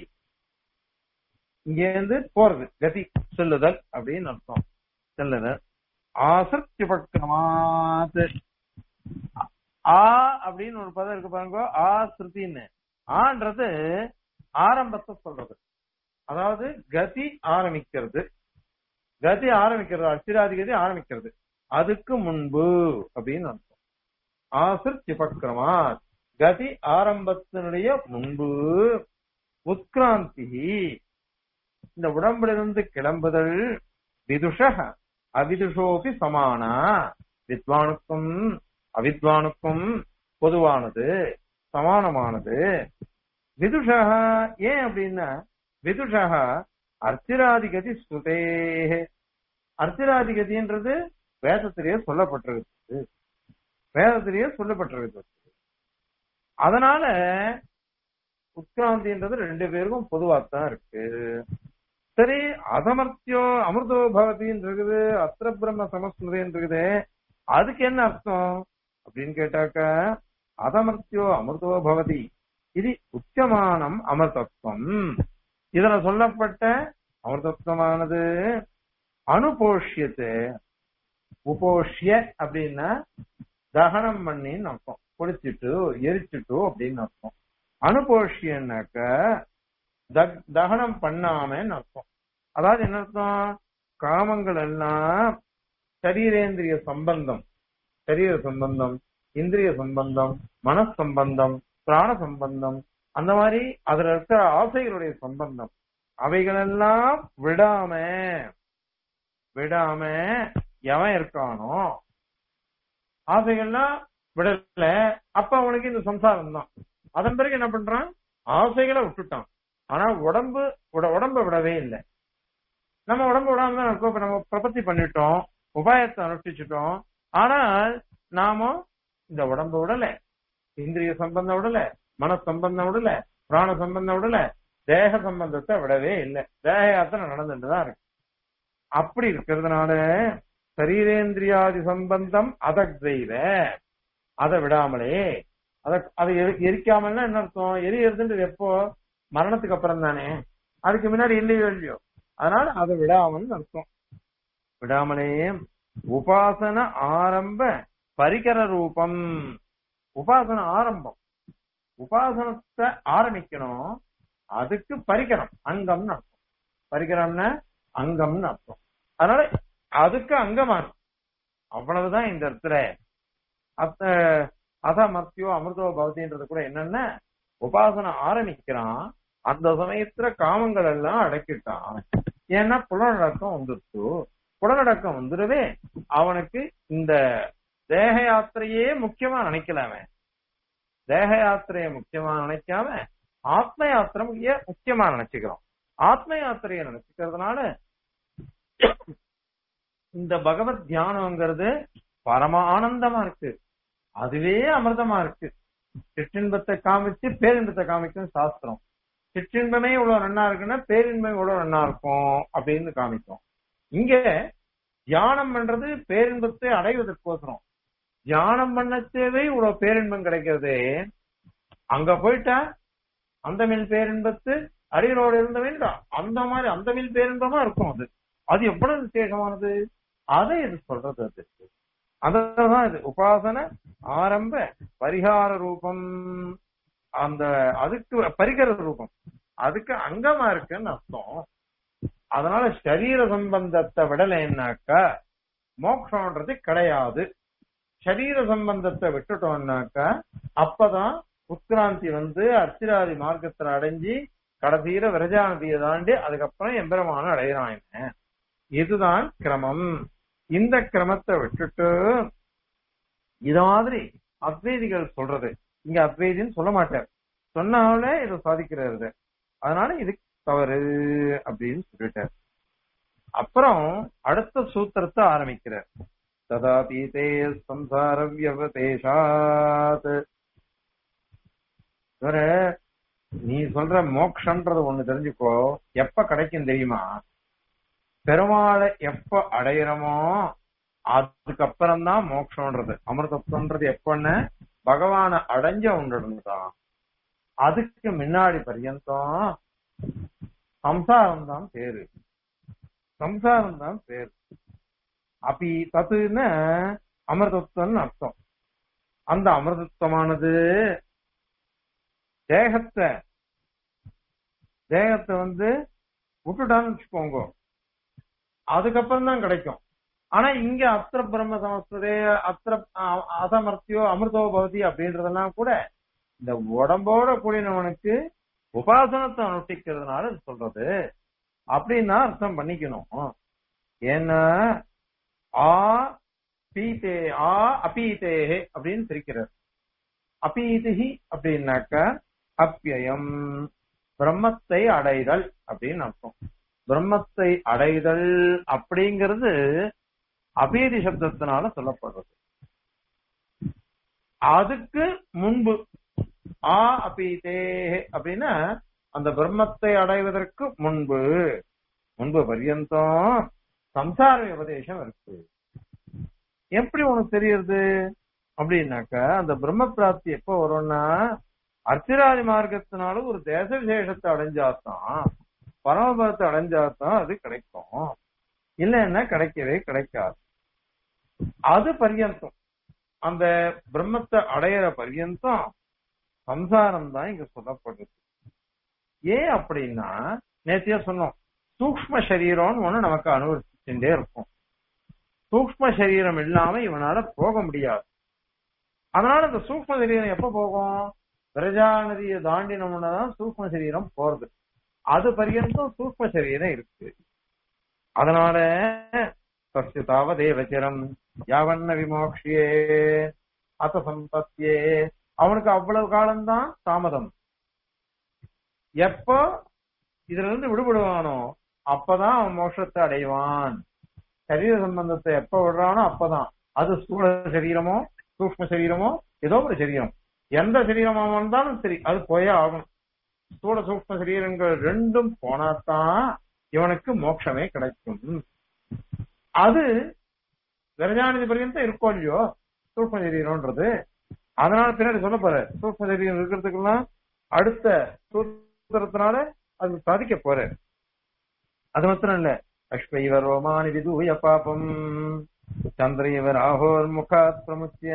இங்க இருந்து போறது கதி செல்லுதல் அப்படின்னு அர்த்தம் செல்லுதல் ஆசிருத்தி பக்கமாத் ஆ அப்படின்னு ஒரு பதம் இருக்கு பாருங்க ஆ ஸ்ருதின்னு ஆன்றது ஆரம்பத்தை சொல்றது அதாவது கதி ஆரம்பிக்கிறது கதி ஆரம்பிக்கிறது அச்சிராதி கதி ஆரம்பிக்கிறது அதுக்கு முன்பு அப்படின்னு அர்த்தம் ஆசிர் பக்ரமா கதி ஆரம்பத்தினுடைய முன்பு உத்கிராந்தி இந்த உடம்பிலிருந்து கிளம்புதல் விதுஷ அவிதுஷோபி சமானா வித்வானுக்கும் அவித்வானுக்கும் பொதுவானது சமானமானது விதுஷா ஏன் அப்படின்னா விதுஷா அர்ச்சிராதிகதி ஸ்ருதே அர்ச்சிராதிகதின்றது வேதத்திலேயே சொல்லப்பட்டிருக்கு வேதத்திலேயே சொல்லப்பட்டிருக்கு அதனால உத்கிராந்தின்றது ரெண்டு பேருக்கும் பொதுவாத்தான் இருக்கு சரி அதமர்த்தியோ அமிர்தோ பவதின்னு இருக்குது அத்திர பிரம்ம சமஸ்மிருதின்னு இருக்குது அதுக்கு என்ன அர்த்தம் அப்படின்னு கேட்டாக்க அதமர்த்தியோ அமிர்தோ பவதி இது உச்சமானம் அமிர்தத்துவம் இதுல சொல்லப்பட்ட அமிர்தத்துவமானது அனுபோஷ்யத்து உபோஷ்ய அப்படின்னா தகனம் பண்ணின்னு அர்த்தம் குளிச்சுட்டு எரிச்சுட்டு அப்படின்னு அர்த்தம் அனுபோஷ்யன்னாக்க தக்- தகனம் பண்ணாமன்னு அர்த்தம் அதாவது என்ன அர்த்தம் காமங்கள் எல்லாம் சரீரேந்திரிய சம்பந்தம் சரீர சம்பந்தம் இந்திரிய சம்பந்தம் மனஸ் சம்பந்தம் பிராண சம்பந்தம் அந்த மாதிரி அதுல இருக்கிற ஆசைகளுடைய சம்பந்தம் அவைகளெல்லாம் விடாம விடாம எவன் இருக்கானோ ஆசைகள்லாம் விடல அப்ப அவனுக்கு இந்த சம்சாரம் தான் அதன் பிறகு என்ன பண்றான் ஆசைகளை விட்டுட்டான் ஆனா உடம்பு உட- உடம்ப விடவே இல்லை நம்ம உடம்பு விடாம தான் இருக்கோம் இப்ப நம்ம பிரபத்தி பண்ணிட்டோம் உபாயத்தை அனுஷ்டிச்சிட்டோம் ஆனால் நாம இந்த உடம்பு விடல இந்திரிய சம்பந்தம் விடல மன சம்பந்தம் விடல பிராண சம்பந்தம் விடல தேக சம்பந்தத்தை விடவே இல்லை தேக யாத்திரை நடந்துட்டு தான் இருக்கு அப்படி இருக்கிறதுனால சரீரேந்திரியாதி சம்பந்தம் அதக்தைவ அதை விடாமலே அத அதை எரி- எரிக்காமல்னா என்ன அர்த்தம் எரியறதுன்றது எப்போ மரணத்துக்கு அப்புறம் தானே அதுக்கு முன்னாடி இல்லையோ இல்லையோ அதனால அதை விடாமல் அர்த்தம் விடாமலே உபாசன ஆரம்ப பரிகர ரூபம் உபாசன ஆரம்பம் உபாசனத்தை ஆரம்பிக்கணும் அதுக்கு பரிகரம் அங்கம்னு அர்த்தம் பரிகரம்னா அங்கம்னு அர்த்தம் அதனால அதுக்கு அங்கமா இருக்கும். அவ்வளவுதான் இந்த இடத்துல அத்த அத மத்தியோ அமிர்தோ பவதின்றது கூட என்னன்னா உபாசனை ஆரம்பிக்கிறான் அந்த சமயத்துல காமங்கள் எல்லாம் அடக்கிட்டான் ஏன்னா புலனடக்கம் வந்துருச்சு புலனடக்கம் வந்துடவே அவனுக்கு இந்த தேக யாத்திரையே முக்கியமா நினைக்கல அவன் தேக யாத்திரையை முக்கியமா நினைக்காம ஆத்ம யாத்திரைய முக்கியமா நினைச்சுக்கிறோம் ஆத்ம யாத்திரையை நினைச்சுக்கிறதுனால இந்த பகவத் தியானம்ங்கிறது பரம ஆனந்தமா இருக்கு அதுவே அமிர்தமா இருக்கு சிற்றின்பத்தை காமிச்சு பேரின்பத்தை காமிக்கும் சாஸ்திரம் சிற்றின்பமே இவ்வளவு நன்னா இருக்குன்னா பேரின்பம் இவ்வளவு நன்னா இருக்கும் அப்படின்னு காமிக்கும் இங்க தியானம் பண்றது பேரின்பத்தை அடைவதற்கோசரம் தியானம் பண்ணச்சேவே இவ்வளவு பேரின்பம் கிடைக்கிறது அங்க போயிட்டா அந்த மில் பேரின்பத்து அடிகளோடு இருந்த வேண்டாம் அந்த மாதிரி அந்த மில் பேரின்பமா இருக்கும் அது அது எவ்வளவு விசேஷமானது அதை இது சொல்றது அது அதான் இது உபாசன ஆரம்ப பரிகார ரூபம் அந்த அதுக்கு பரிகர ரூபம் அதுக்கு அங்கமா இருக்குன்னு அர்த்தம் அதனால சரீர சம்பந்தத்தை விடலைன்னாக்கா மோட்சம்ன்றது கிடையாது சரீர சம்பந்தத்தை விட்டுட்டோம்னாக்கா அப்பதான் உத்கிராந்தி வந்து அர்ச்சிராதி மார்க்கத்துல அடைஞ்சு கடைசியில விரஜாநதியை தாண்டி அதுக்கப்புறம் எம்பெருமான அடையிறான் என்ன இதுதான் கிரமம் இந்த கிரமத்தை விட்டுட்டு இத மாதிரி அத்வைதிகள் சொல்றது இங்க அத்வைதின்னு சொல்ல மாட்டார் சொன்னாலே இதை சாதிக்கிறது அதனால இது தவறு அப்படின்னு சொல்லிட்டார் அப்புறம் அடுத்த சூத்திரத்தை ஆரம்பிக்கிறார் ததாபீதே சம்சார வியவதேஷாத் இவர நீ சொல்ற மோக்ஷன்றது ஒண்ணு தெரிஞ்சுக்கோ எப்ப கிடைக்கும் தெரியுமா பெருமாளை எப்ப அடையிறோமோ அதுக்கப்புறம் தான் மோட்சம்ன்றது அமிர்தத்துவன்றது எப்பன்னு பகவான அடைஞ்ச ஒன்றுதான் அதுக்கு முன்னாடி பர்யந்தம் சம்சாரம் தான் பேரு சம்சாரம் தான் பேரு அப்படி தத்துன்னு அமிர்தத்துவம்னு அர்த்தம் அந்த அமிர்தத்துவமானது தேகத்தை தேகத்தை வந்து விட்டுட்டான்னு வச்சுக்கோங்க அதுக்கப்புறம் தான் கிடைக்கும் ஆனா இங்க அத்திர பிரம்ம சமஸ்ததே அத்திர அ- அசமர்த்தியோ அமிர்தோ பவதி அப்படின்றதெல்லாம் கூட இந்த உடம்போட கூடினவனுக்கு உபாசனத்தை அனுஷ்டிக்கிறதுனால இது சொல்றது அப்படின்னா அர்த்தம் பண்ணிக்கணும் ஏன்னா ஆ பீதே ஆ அபீதேஹே அப்படின்னு பிரிக்கிறார் அபீதிஹி அப்படின்னாக்க அப்பியம் பிரம்மத்தை அடைதல் அப்படின்னு அர்த்தம் பிரம்மத்தை அடைதல் அப்படிங்கிறது அபீதி சப்தத்தினால சொல்லப்படுறது அதுக்கு முன்பு ஆ அபீதே அப்படின்னா அந்த பிரம்மத்தை அடைவதற்கு முன்பு முன்பு பர்யந்தம் சம்சார உபதேசம் இருக்கு எப்படி உனக்கு தெரியுது அப்படின்னாக்க அந்த பிரம்ம பிராப்தி எப்ப வரும்னா அர்த்திராதி மார்க்கத்தினால ஒரு தேச விசேஷத்தை அடைஞ்சாதான் பரமபதத்தை அடைஞ்சாதான் அது கிடைக்கும் இல்லைன்னா கிடைக்கவே கிடைக்காது அது பர்யந்தம் அந்த பிரம்மத்தை அடையிற பர்யந்தம் சம்சாரம் தான் இங்க சொல்லப்படுது ஏன் அப்படின்னா நேத்தியா சொன்னோம் சூக்ம சரீரம்னு ஒண்ணு நமக்கு அனுபவிச்சுட்டே இருக்கும் சூக்ம சரீரம் இல்லாம இவனால போக முடியாது அதனால இந்த சூக்ம சரீரம் எப்ப போகும் பிரஜா நதியை தாண்டினோம்னா தான் சூக்ம சரீரம் போறது அது பர்யந்தம் சூக்ம சரீரம் இருக்கு அதனால தஸ்ய தாவதேவச்சரம் யாவண்ண விமோக்ஷியே அத சம்பத்தியே அவனுக்கு அவ்வளவு காலம்தான் தாமதம் எப்போ இதுல இருந்து விடுபடுவானோ அப்பதான் அவன் மோட்சத்தை அடைவான் சரீர சம்பந்தத்தை எப்ப விடுறானோ அப்பதான் அது ஸ்தூல சரீரமோ சூக்ம சரீரமோ ஏதோ ஒரு சரீரம் எந்த சரீரமா இருந்தாலும் சரி அது போயே ஆகும் ஸ்தூல சூக்ம சரீரங்கள் ரெண்டும் போனாதான் இவனுக்கு மோட்சமே கிடைக்கும் அது விரஜானதி பர்யந்தம் இருக்கும் இல்லையோ சூக்ம சரீரம்ன்றது அதனால பின்னாடி சொல்ல போற சூக்ம சரீரம் இருக்கிறதுக்கெல்லாம் அடுத்த சூத்திரத்தினால அது சாதிக்க போற அது மாத்திரம் இல்ல அஸ்வைவ ரோமானி விதூய பாபம் சந்திரைவ ராகோர் முகாத் பிரமுச்சிய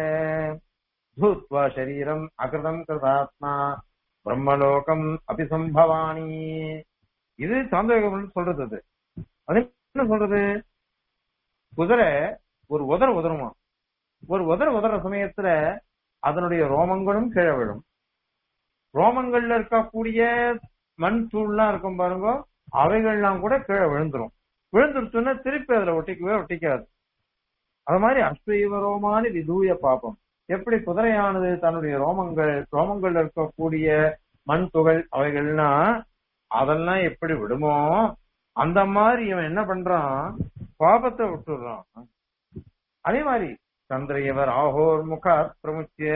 பூத்வா சரீரம் அகிருதம் கிருதாத்மா பிரம்மலோகம் அபிசம்பவானி இது சாந்தோகம் சொல்றது அது அது என்ன சொல்றது குதிரை ஒரு உதர உதருமா ஒரு உதர உதற சமயத்துல அதனுடைய ரோமங்களும் கீழே விழும் ரோமங்கள்ல இருக்கக்கூடிய மண் தூள்லாம் இருக்கும் பாருங்க அவைகள்லாம் கூட கீழே விழுந்துரும் விழுந்துருச்சுன்னா திருப்பி அதுல ஒட்டிக்கவே ஒட்டிக்காது அது மாதிரி அஸ்வீவ ரோமானி விதூய பாப்பம் எப்படி குதிரையானது தன்னுடைய ரோமங்கள் ரோமங்கள்ல இருக்கக்கூடிய மண் துகள் அவைகள்னா அதெல்லாம் எப்படி விடுமோ அந்த மாதிரி இவன் என்ன பண்றான் பாபத்தை விட்டுடுறான் அதே மாதிரி சந்திரையவர் ஆகோர் முக பிரமுச்சிய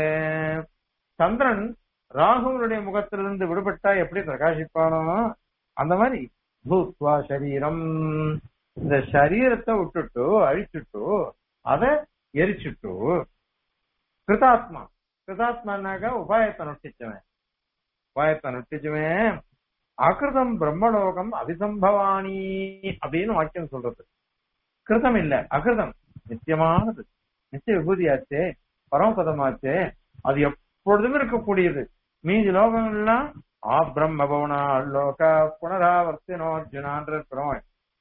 சந்திரன் ராகுவனுடைய முகத்திலிருந்து விடுபட்டா எப்படி பிரகாசிப்பானோ அந்த மாதிரி பூத்வா சரீரம் இந்த சரீரத்தை விட்டுட்டு அழிச்சுட்டு அத எரிச்சுட்டு கிருதாத்மா கிருதாத்மானாக்க உபாயத்தை நொட்டிச்சவன் உபாயத்தை நொட்டிச்சவன் அகிருதம் பிரம்மலோகம் அபிசம்பவானி அப்படின்னு வாக்கியம் சொல்றது கிருதம் இல்ல அகிருதம் நித்தியமானது நித்திய விபூதியாச்சே பரமபதமாச்சே அது எப்பொழுதும் இருக்கக்கூடியது மீதி லோகங்கள்லாம் ஆ பிரம்ம பவனா லோக புனராவர்த்தினோ அர்ஜுனான்ற இருக்கிறோம்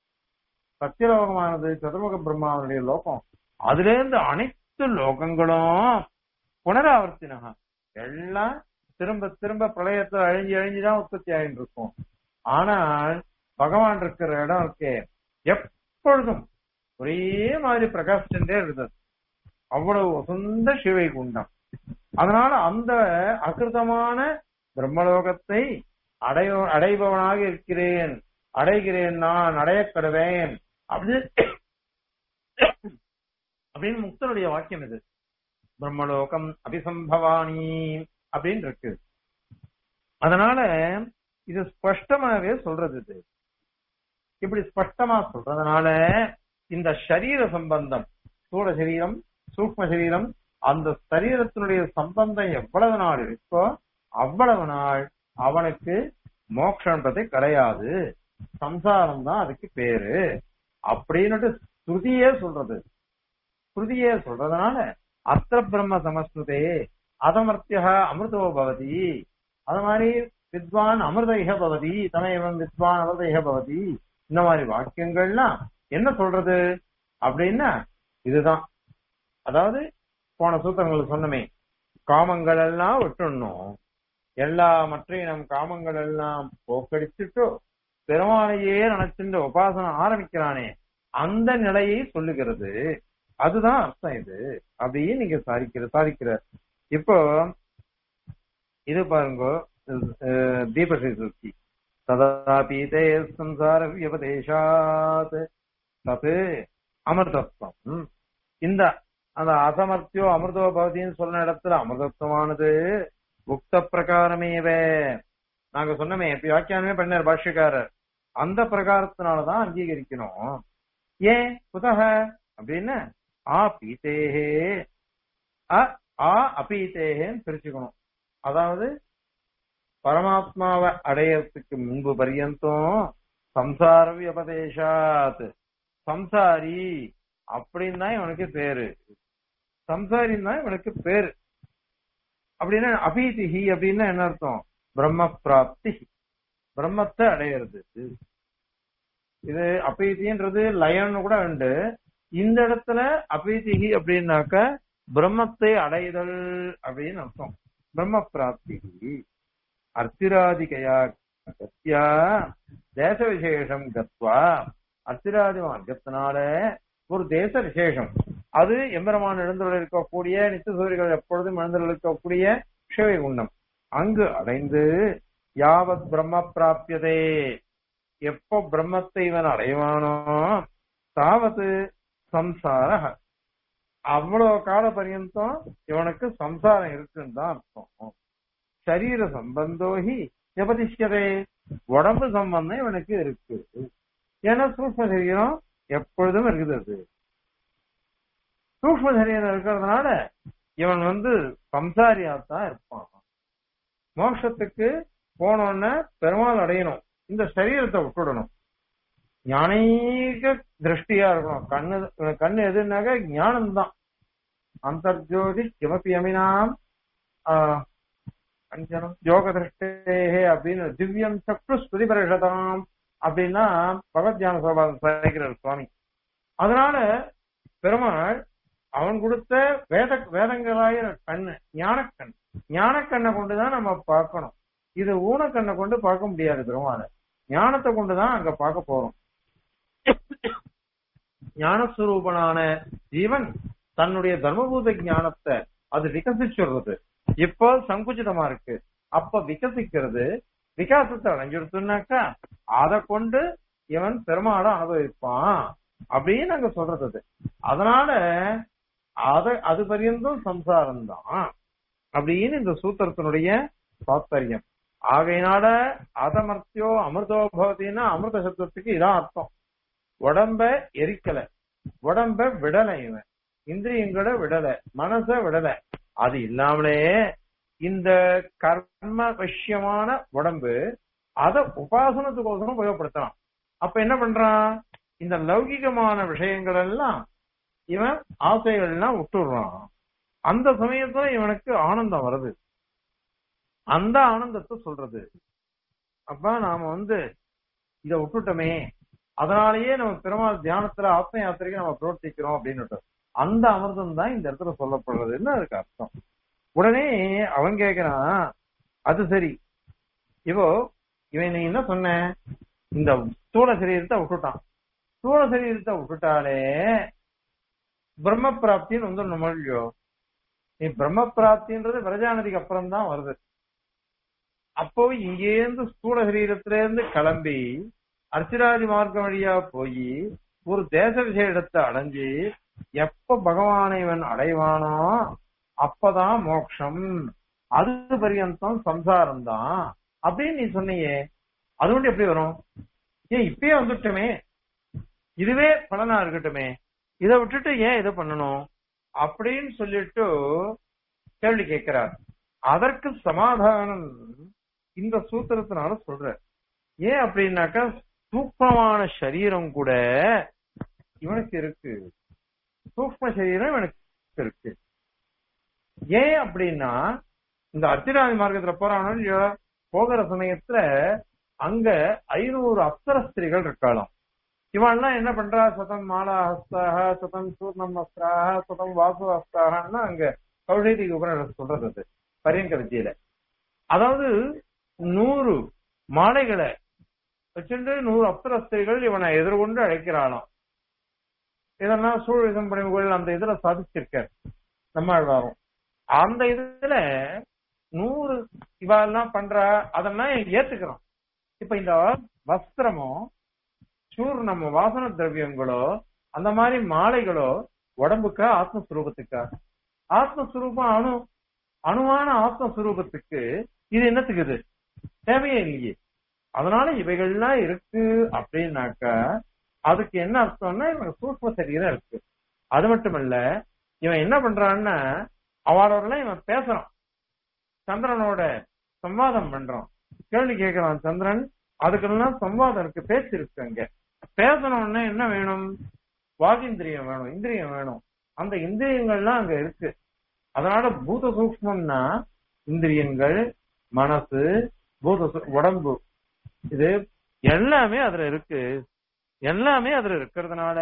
சத்தியலோகமானது சதுர்முக பிரம்மாவனுடைய லோகம் அதுல இருந்து அனைத்து லோகங்களும் புனராவர்த்தினகா எல்லாம் திரும்ப திரும்ப பிரளயத்துல அழிஞ்சு அழிஞ்சுதான் உற்பத்தி ஆகிட்டு இருக்கும் ஆனால் பகவான் இருக்கிற இடம் இருக்கே எப்பொழுதும் ஒரே மாதிரி பிரகாசிச்சுட்டே இருக்குது அவ்வளவு சொந்த சிவை குண்டம் அதனால அந்த அகிருதமான பிரம்மலோகத்தை அடைய அடைபவனாக இருக்கிறேன் அடைகிறேன் நான் அடையக்கடுவேன் அப்படின்னு அப்படின்னு முக்தனுடைய வாக்கியம் இது பிரம்மலோகம் அபிசம்பவானி அப்படின்னு இருக்கு அதனால இது ஸ்பஷ்டமாவே சொல்றது இது இப்படி ஸ்பஷ்டமா சொல்றதுனால இந்த சரீர சம்பந்தம் ஸ்தூல சரீரம் சூக்ம சரீரம் அந்த சரீரத்தினுடைய சம்பந்தம் எவ்வளவு நாள் இருக்கோ அவ்வளவு நாள் அவனுக்கு மோட்சன்றது கிடையாது சம்சாரம் தான் அதுக்கு பேரு அப்படின்னுட்டு ஸ்ருதியே சொல்றது ஸ்ருதியே சொல்றதுனால அஸ்திர பிரம்ம சமஸ்கிருதே அதமர்த்தியா அமிர்தோ பவதி அது மாதிரி வித்வான் அமிர்தைக பவதி தமைவன் வித்வான் அமிர்தைக பவதி இந்த மாதிரி வாக்கியங்கள்லாம் என்ன சொல்றது அப்படின்னா இதுதான் அதாவது போன சூத்திரங்கள் சொன்னமே காமங்கள் எல்லாம் விட்டுடணும் எல்லா மற்றைய நம் காமங்கள் எல்லாம் போக்கடிச்சுட்டு பெருமானையே நினைச்சுட்டு உபாசனம் ஆரம்பிக்கிறானே அந்த நிலையை சொல்லுகிறது அதுதான் அர்த்தம் இது அப்படின்னு நீங்க சாதிக்கிற சாதிக்கிற இப்போ இது பாருங்க தீபஸ்ரீ சுத்தி ததாபீதே சம்சார வியபதேசாத் தது அமிர்தத்வம் இந்த அந்த அசமர்த்தியோ அமிர்தோ பவதின்னு சொன்ன இடத்துல அமிர்தத்துவமானது முக்த பிரகாரமேவே நாங்க சொன்னமே வியாக்கியானமே பண்ணார் பாஷ்யக்காரர் அந்த பிரகாரத்தினாலதான் அங்கீகரிக்கணும் ஏன் புதக அப்படின்னு ஆ பீதேஹே அ ஆ அபீதேகன்னு பிரிச்சுக்கணும் அதாவது பரமாத்மாவை அடையறதுக்கு முன்பு பரியந்தம் சம்சார வியபதேசாத் சம்சாரி அப்படின்னு தான் இவனுக்கு பேரு சம்சாரின்னு தான் இவனுக்கு பேரு அப்படின்னா அபீதிஹி அப்படின்னா என்ன அர்த்தம் பிரம்ம பிராப்தி பிரம்மத்தை அடையிறது இது அபீதின்றது லயம்னு கூட உண்டு இந்த இடத்துல அபீதிஹி அப்படின்னாக்க பிரம்மத்தை அடைதல் அப்படின்னு அர்த்தம் பிரம்ம பிராப்தி அர்த்திராதிகையா கத்தியா தேச விசேஷம் கத்வா அர்த்திராதி மார்க்கத்தினால ஒரு தேச விசேஷம் அது எம்பெருமான் எழுந்துள்ள இருக்கக்கூடிய நித்தியசூரிகள் எப்பொழுதும் எழுந்துள்ள இருக்கக்கூடிய சிவை குண்டம் அங்கு அடைந்து யாவத் பிரம்ம பிராபியதே எப்போ பிரம்மத்தை இவன் அடைவானோ தாவது சம்சார அவ்வளவு கால பரியந்தம் இவனுக்கு சம்சாரம் இருக்குன்னு தான் அர்த்தம் சரீர சம்பந்தோகி எபதிஷ்யதே உடம்பு சம்பந்தம் இவனுக்கு இருக்கு ஏன்னா சூக்ம சரீரம் எப்பொழுதும் இருக்குது அது சூக்ம சரீரம் இருக்கிறதுனால இவன் வந்து சம்சாரியாத்தான் இருப்பான் மோட்சத்துக்கு போனோன்னு பெருமாள் அடையணும் இந்த சரீரத்தை விட்டுடணும் ஞானீக திருஷ்டியா இருக்கணும் கண்ணு கண்ணு எதுனாக்க ஞானம் தான் அந்தர்ஜோதி கிமப்பி அமினாம் அஞ்சனம் யோக திருஷ்டேகே அப்படின்னு திவ்யம் சக்ரு ஸ்துதி பரிஷதாம் அப்படின்னா பகவத்யான சோபாதம் சாய்க்கிறார் சுவாமி அதனால பெருமாள் அவன் கொடுத்த வேத வேதங்களாய கண்ணு ஞானக்கண் ஞானக்கண்ணை கொண்டுதான் நம்ம பார்க்கணும் இது ஊனக்கண்ணை கொண்டு பார்க்க முடியாது பெருமாளை ஞானத்தை கொண்டுதான் அங்க பார்க்க போறோம் ஞானஸ்வரூபனான ஜீவன் தன்னுடைய தர்மபூத ஞானத்தை அது விகசிச்சுடுறது இப்போ சங்குச்சிதமா இருக்கு அப்ப விகசிக்கிறது விகாசத்தை அடைஞ்சிருத்துனாக்கா அதை கொண்டு இவன் பெருமாள அனுபவிப்பான் அப்படின்னு அங்க சொல்றது அது அதனால அத அது பரியந்தும் சம்சாரம் தான் அப்படின்னு இந்த சூத்திரத்தினுடைய தாத்பரியம் ஆகையினால அதமர்த்தியோ அமிர்தோ பவதினா அமிர்த சப்தத்துக்கு இதான் அர்த்தம் உடம்ப எரிக்கல உடம்ப விடல இவன் இந்திரியங்களை விடல மனச விடல அது இல்லாமலே இந்த கர்ம விஷயமான உடம்பு அத உபாசனத்துக்கோசரம் உபயோகப்படுத்தலாம் அப்ப என்ன பண்றான் இந்த லௌகிகமான விஷயங்கள் எல்லாம் இவன் ஆசைகள் எல்லாம் விட்டுடுறான் அந்த சமயத்துல இவனுக்கு ஆனந்தம் வருது அந்த ஆனந்தத்தை சொல்றது அப்ப நாம வந்து இத விட்டுட்டோமே அதனாலயே நம்ம பெருமாள் தியானத்துல ஆத்ம யாத்திரைக்கு நம்ம பிரவர்த்திக்கிறோம் அப்படின்னு அந்த அமிர்தம் தான் இந்த இடத்துல சொல்லப்படுறதுன்னு அதுக்கு அர்த்தம் உடனே அவன் கேக்குறான் அது சரி இப்போ இவன் நீ என்ன சொன்ன இந்த ஸ்தூல சரீரத்தை விட்டுட்டான் ஸ்தூல சரீரத்தை விட்டுட்டாலே பிரம்ம பிராப்தின்னு வந்து நம்ம இல்லையோ நீ பிரம்ம பிராப்தின்றது விரஜானதிக்கு அப்புறம் தான் வருது அப்போ இங்கேருந்து ஸ்தூல சரீரத்தில இருந்து கிளம்பி அர்ச்சிராதி மார்க்கம் வழியா போய் ஒரு தேச விசேஷத்தை அடைஞ்சு எப்ப பகவானை இவன் அடைவானோ அப்பதான் மோட்சம் அது பரியந்தம் சம்சாரம் தான் அப்படின்னு நீ சொன்னியே அது மட்டும் எப்படி வரும் ஏன் இப்பயே வந்துட்டோமே இதுவே பலனா இருக்கட்டுமே இதை விட்டுட்டு ஏன் இதை பண்ணணும் அப்படின்னு சொல்லிட்டு கேள்வி கேட்கிறார் அதற்கு சமாதானம் இந்த சூத்திரத்தினால சொல்ற ஏன் அப்படின்னாக்கா சூக்மமான சரீரம் கூட இவனுக்கு இருக்கு சூக்ம சரீரம் இவனுக்கு இருக்கு ஏன் அப்படின்னா இந்த அர்த்திராதி மார்க்கத்துல போறானோ இல்லையோ போகிற சமயத்துல அங்க ஐநூறு அப்சர ஸ்திரிகள் இருக்கலாம் இவன்லாம் என்ன பண்றா சதம் மாலா ஹஸ்தாக சதம் சூர்ணம் அஸ்திராக சதம் வாசு அஸ்தாகன்னா அங்க கௌஷேதிக்கு உபநிடம் சொல்றது அது பரியங்க வித்தியில அதாவது நூறு மாலைகளை வச்சுட்டு நூறு அப்சரஸ்திரிகள் இவனை எதிர்கொண்டு அழைக்கிறானாம் இதெல்லாம் சூழலிசம் பணிவுகள் அந்த இதுல சாதிச்சிருக்கார் நம்மாழ்வாரும் அந்த இதுல நூறு இவெல்லாம் பண்றா அதெல்லாம் ஏத்துக்கிறோம் இப்ப இந்த வஸ்திரமோ சூர்ணமோ வாசன திரவியங்களோ அந்த மாதிரி மாலைகளோ உடம்புக்கா ஆத்மஸ்வரூபத்துக்கா ஆத்மஸ்வரூபம் அணு அணுவான ஆத்மஸ்வரூபத்துக்கு இது என்னத்துக்கு இது தேவையே இல்லையே அதனால இவைகள்லாம் இருக்கு அப்படின்னாக்கா அதுக்கு என்ன அர்த்தம்னா இவன் சூக்ம சரீரம் இருக்கு அது மட்டும் இல்ல இவன் என்ன பண்றான்னா அவளோட இவன் பேசுறான் சந்திரனோட சம்வாதம் பண்றான் கேள்வி கேட்கிறான் சந்திரன் அதுக்கெல்லாம் சம்வாதம் இருக்கு பேச்சு இருக்கு அங்க பேசணும்னா என்ன வேணும் வாகிந்திரியம் வேணும் இந்திரியம் வேணும் அந்த இந்திரியங்கள்லாம் அங்க இருக்கு அதனால பூத சூக்மம்னா இந்திரியங்கள் மனசு பூத சு- உடம்பு இது எல்லாமே அதுல இருக்கு எல்லாமே அதுல இருக்கிறதுனால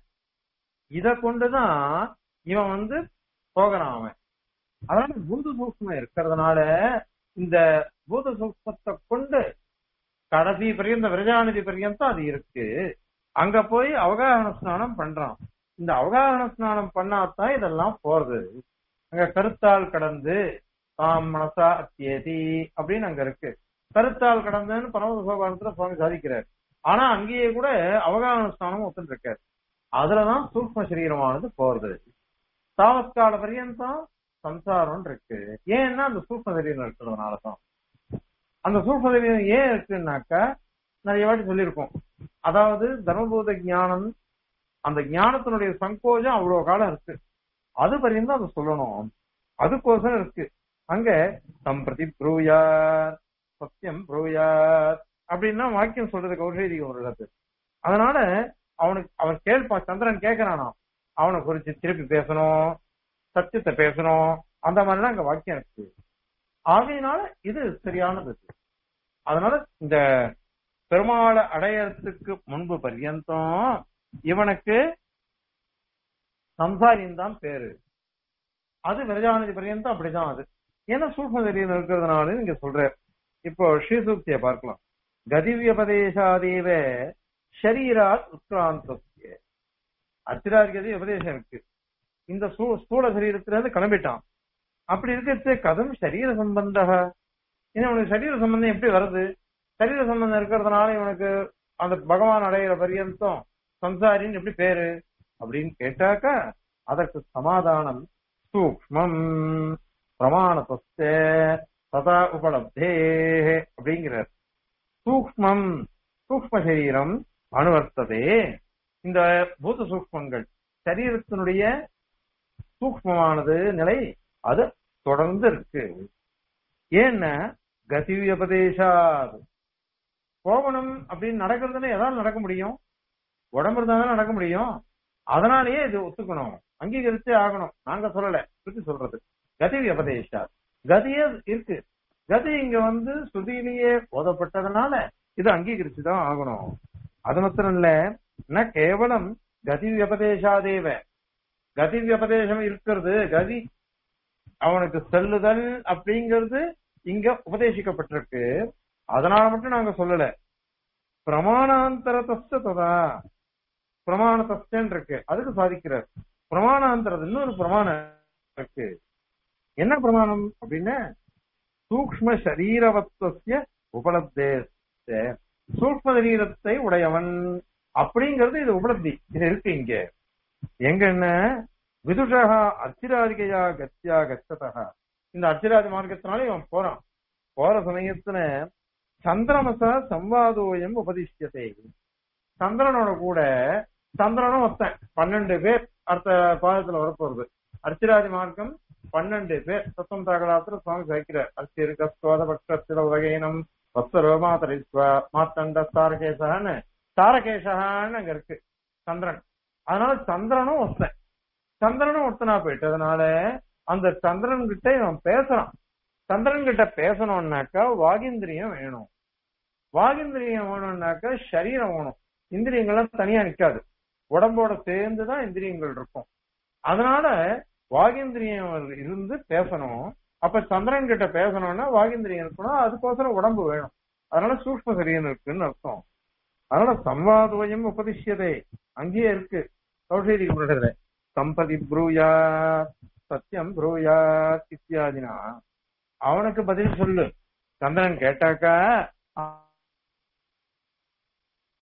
இத கொண்டுதான் இவன் வந்து போகிறான் அவன் அதனால பூத சூக்மம் இருக்கிறதுனால இந்த பூத சூக்மத்தை கொண்டு கடைசி பரியந்த விரஜாநிதி பரியந்தம் அது இருக்கு அங்க போய் அவகாகன ஸ்நானம் பண்றான் இந்த அவகாகன ஸ்நானம் பண்ணாதான் இதெல்லாம் போறது அங்க கருத்தால் கடந்து தாம் மனசா அத்தியதி அப்படின்னு அங்க இருக்கு கருத்தால் கடந்துன்னு பரமத சோபானத்துல சுவாமி சாதிக்கிறார் ஆனா அங்கேயே கூட அவகாகன ஸ்நானம் ஒத்துட்டு இருக்காரு அதுலதான் சூக்ம சரீரமானது போறது தாவத்கால பரியந்தம் சம்சாரம் இருக்கு ஏன்னா அந்த சூக்ம சரீரம் இருக்கிறதுனாலதான் அந்த சூக்ம சரீரம் ஏன் இருக்குன்னாக்கா நிறைய வாட்டி சொல்லியிருக்கோம் அதாவது தர்மபூத ஞானம் அந்த ஞானத்தினுடைய சங்கோஜம் அவ்வளவு காலம் இருக்கு அது பரியந்தம் அதை சொல்லணும் அதுக்கோசரம் இருக்கு அங்க சம்பிரதி ப்ரூயார் சத்தியம் ப்ரூயார் அப்படின்னா வாக்கியம் சொல்றது கௌஷேதிகம் ஒரு இடத்து அதனால அவனுக்கு அவன் கேட்பான் சந்திரன் கேட்கிறானா அவனை குறிச்சு திருப்பி பேசணும் சத்தியத்தை பேசணும் அந்த மாதிரிலாம் அங்க வாக்கியம் இருக்கு ஆகையினால இது சரியானது அதனால இந்த பெருமாளை அடையறதுக்கு முன்பு பர்யந்தம் இவனுக்கு சம்சாரின் தான் பேரு அது விரஜானதி பர்யந்தம் அப்படிதான் அது ஏன்னா சூக்ம சரீரம் இருக்கிறதுனால நீங்க சொல்ற இப்போ ஸ்ரீசூக்தியை பார்க்கலாம் கதிவியபதேசாதேவ ஷரீராத் உத்கிராந்தஸ்ய அச்சிராதிகதி உபதேசம் இருக்கு இந்த ஸ்தூ- ஸ்தூல சரீரத்துல இருந்து கிளம்பிட்டான் அப்படி இருக்கிறது கதம் சரீர சம்பந்த ஏன்னா உனக்கு சரீர சம்பந்தம் எப்படி வருது சரீர சம்பந்தம் இருக்கிறதுனால இவனுக்கு அந்த பகவான் அடையிற பரியந்தம் சம்சாரின்னு எப்படி பேரு அப்படின்னு கேட்டாக்கா அதற்கு சமாதானம் சூக்மம் பிரமாணத்தே ததா உபலப்தே அப்படிங்கிறார் சூக்மம் சூக்ம சரீரம் அணுவர்த்ததே இந்த பூத சூக்மங்கள் சரீரத்தினுடைய சூக்மமானது நிலை அது தொடர்ந்து இருக்கு ஏன்னா கதி உபதேசாது போகணும் அப்படின்னு நடக்கிறதுல எதாவது நடக்க முடியும் உடம்பு இருந்தா தான் நடக்க முடியும் அதனாலேயே இது ஒத்துக்கணும் அங்கீகரிச்சே ஆகணும் நாங்க சொல்லல சுத்தி சொல்றது கதி உபதேசா கதியே இருக்கு கதி இங்க வந்து ஸ்ருதியிலேயே ஓதப்பட்டதுனால இது அங்கீகரிச்சுதான் ஆகணும் அது மாத்திரம் இல்ல ந கேவலம் கதி வியபதேசாதேவ கதி வியபதேசம் இருக்கிறது கதி அவனுக்கு செல்லுதல் அப்படிங்கிறது இங்க உபதேசிக்கப்பட்டிருக்கு அதனால மட்டும் நாங்க சொல்லல பிரமாணாந்தரதஸ்த ததா பிரமாணதஸ்தன் இருக்கு அதுக்கு சாதிக்கிறார் பிரமாணாந்தரது இன்னொரு பிரமாணம் இருக்கு என்ன பிரமாணம் அப்படின்னா சூக்ம சரீரவத்வசிய உபலப்தே சூக்ம சரீரத்தை உடையவன் அப்படிங்கிறது இது உபலப்தி இது இருக்கு இங்க எங்க என்ன விதுஷா அர்ச்சிராதிகையா கத்தியா கச்சதா இந்த அர்ச்சிராதி மார்க்கத்தினால இவன் போறான் போற சமயத்துல சந்திரமச சம்வாதோயம் உபதிஷ்யத்தை சந்திரனோட கூட சந்திரனும் ஒருத்தன் பன்னெண்டு பேர் அடுத்த பாதத்துல வரப்போறது அர்ச்சிராதி மார்க்கம் பன்னெண்டு பேர் சத்தம் தாகலாத்துல சுவாமி சகிக்கிறார் அர்ச்சிருக்க ஸ்தோத பக்ஷத்தில உலகைனம் வத்சரோமாதரிஸ்வா மாத்தண்ட தாரகேசகான்னு தாரகேசகான்னு அங்க இருக்கு சந்திரன் அதனால சந்திரனும் ஒருத்தன் சந்திரனும் ஒருத்தனா போயிட்டதுனால அந்த சந்திரன் கிட்ட இவன் பேசுறான் சந்திரன் கிட்ட பேசணும்னாக்கா வாகிந்திரியம் வேணும் வாகிந்திரியம் வேணும்னாக்கா சரீரம் வேணும் இந்திரியங்கள்லாம் தனியா நிக்காது உடம்போட சேர்ந்துதான் இந்திரியங்கள் இருக்கும் அதனால வாகிந்திரியம் இருந்து பேசணும் அப்ப சந்திரன் கிட்ட பேசணும்னா வாகிந்திரியம் இருக்கணும் அதுக்கோசரம் உடம்பு வேணும் அதனால சூக்ம சரீரம் இருக்குன்னு அர்த்தம் அதனால சம்வாதோயம் உபதிஷ்யதே அங்கேயே இருக்கு கௌஷேரி உலகத்துல சம்பதி ப்ரூயா சத்தியம் ப்ரூயா இத்தியாதினா அவனுக்கு பதில் சொல்லு சந்திரன் கேட்டாக்கா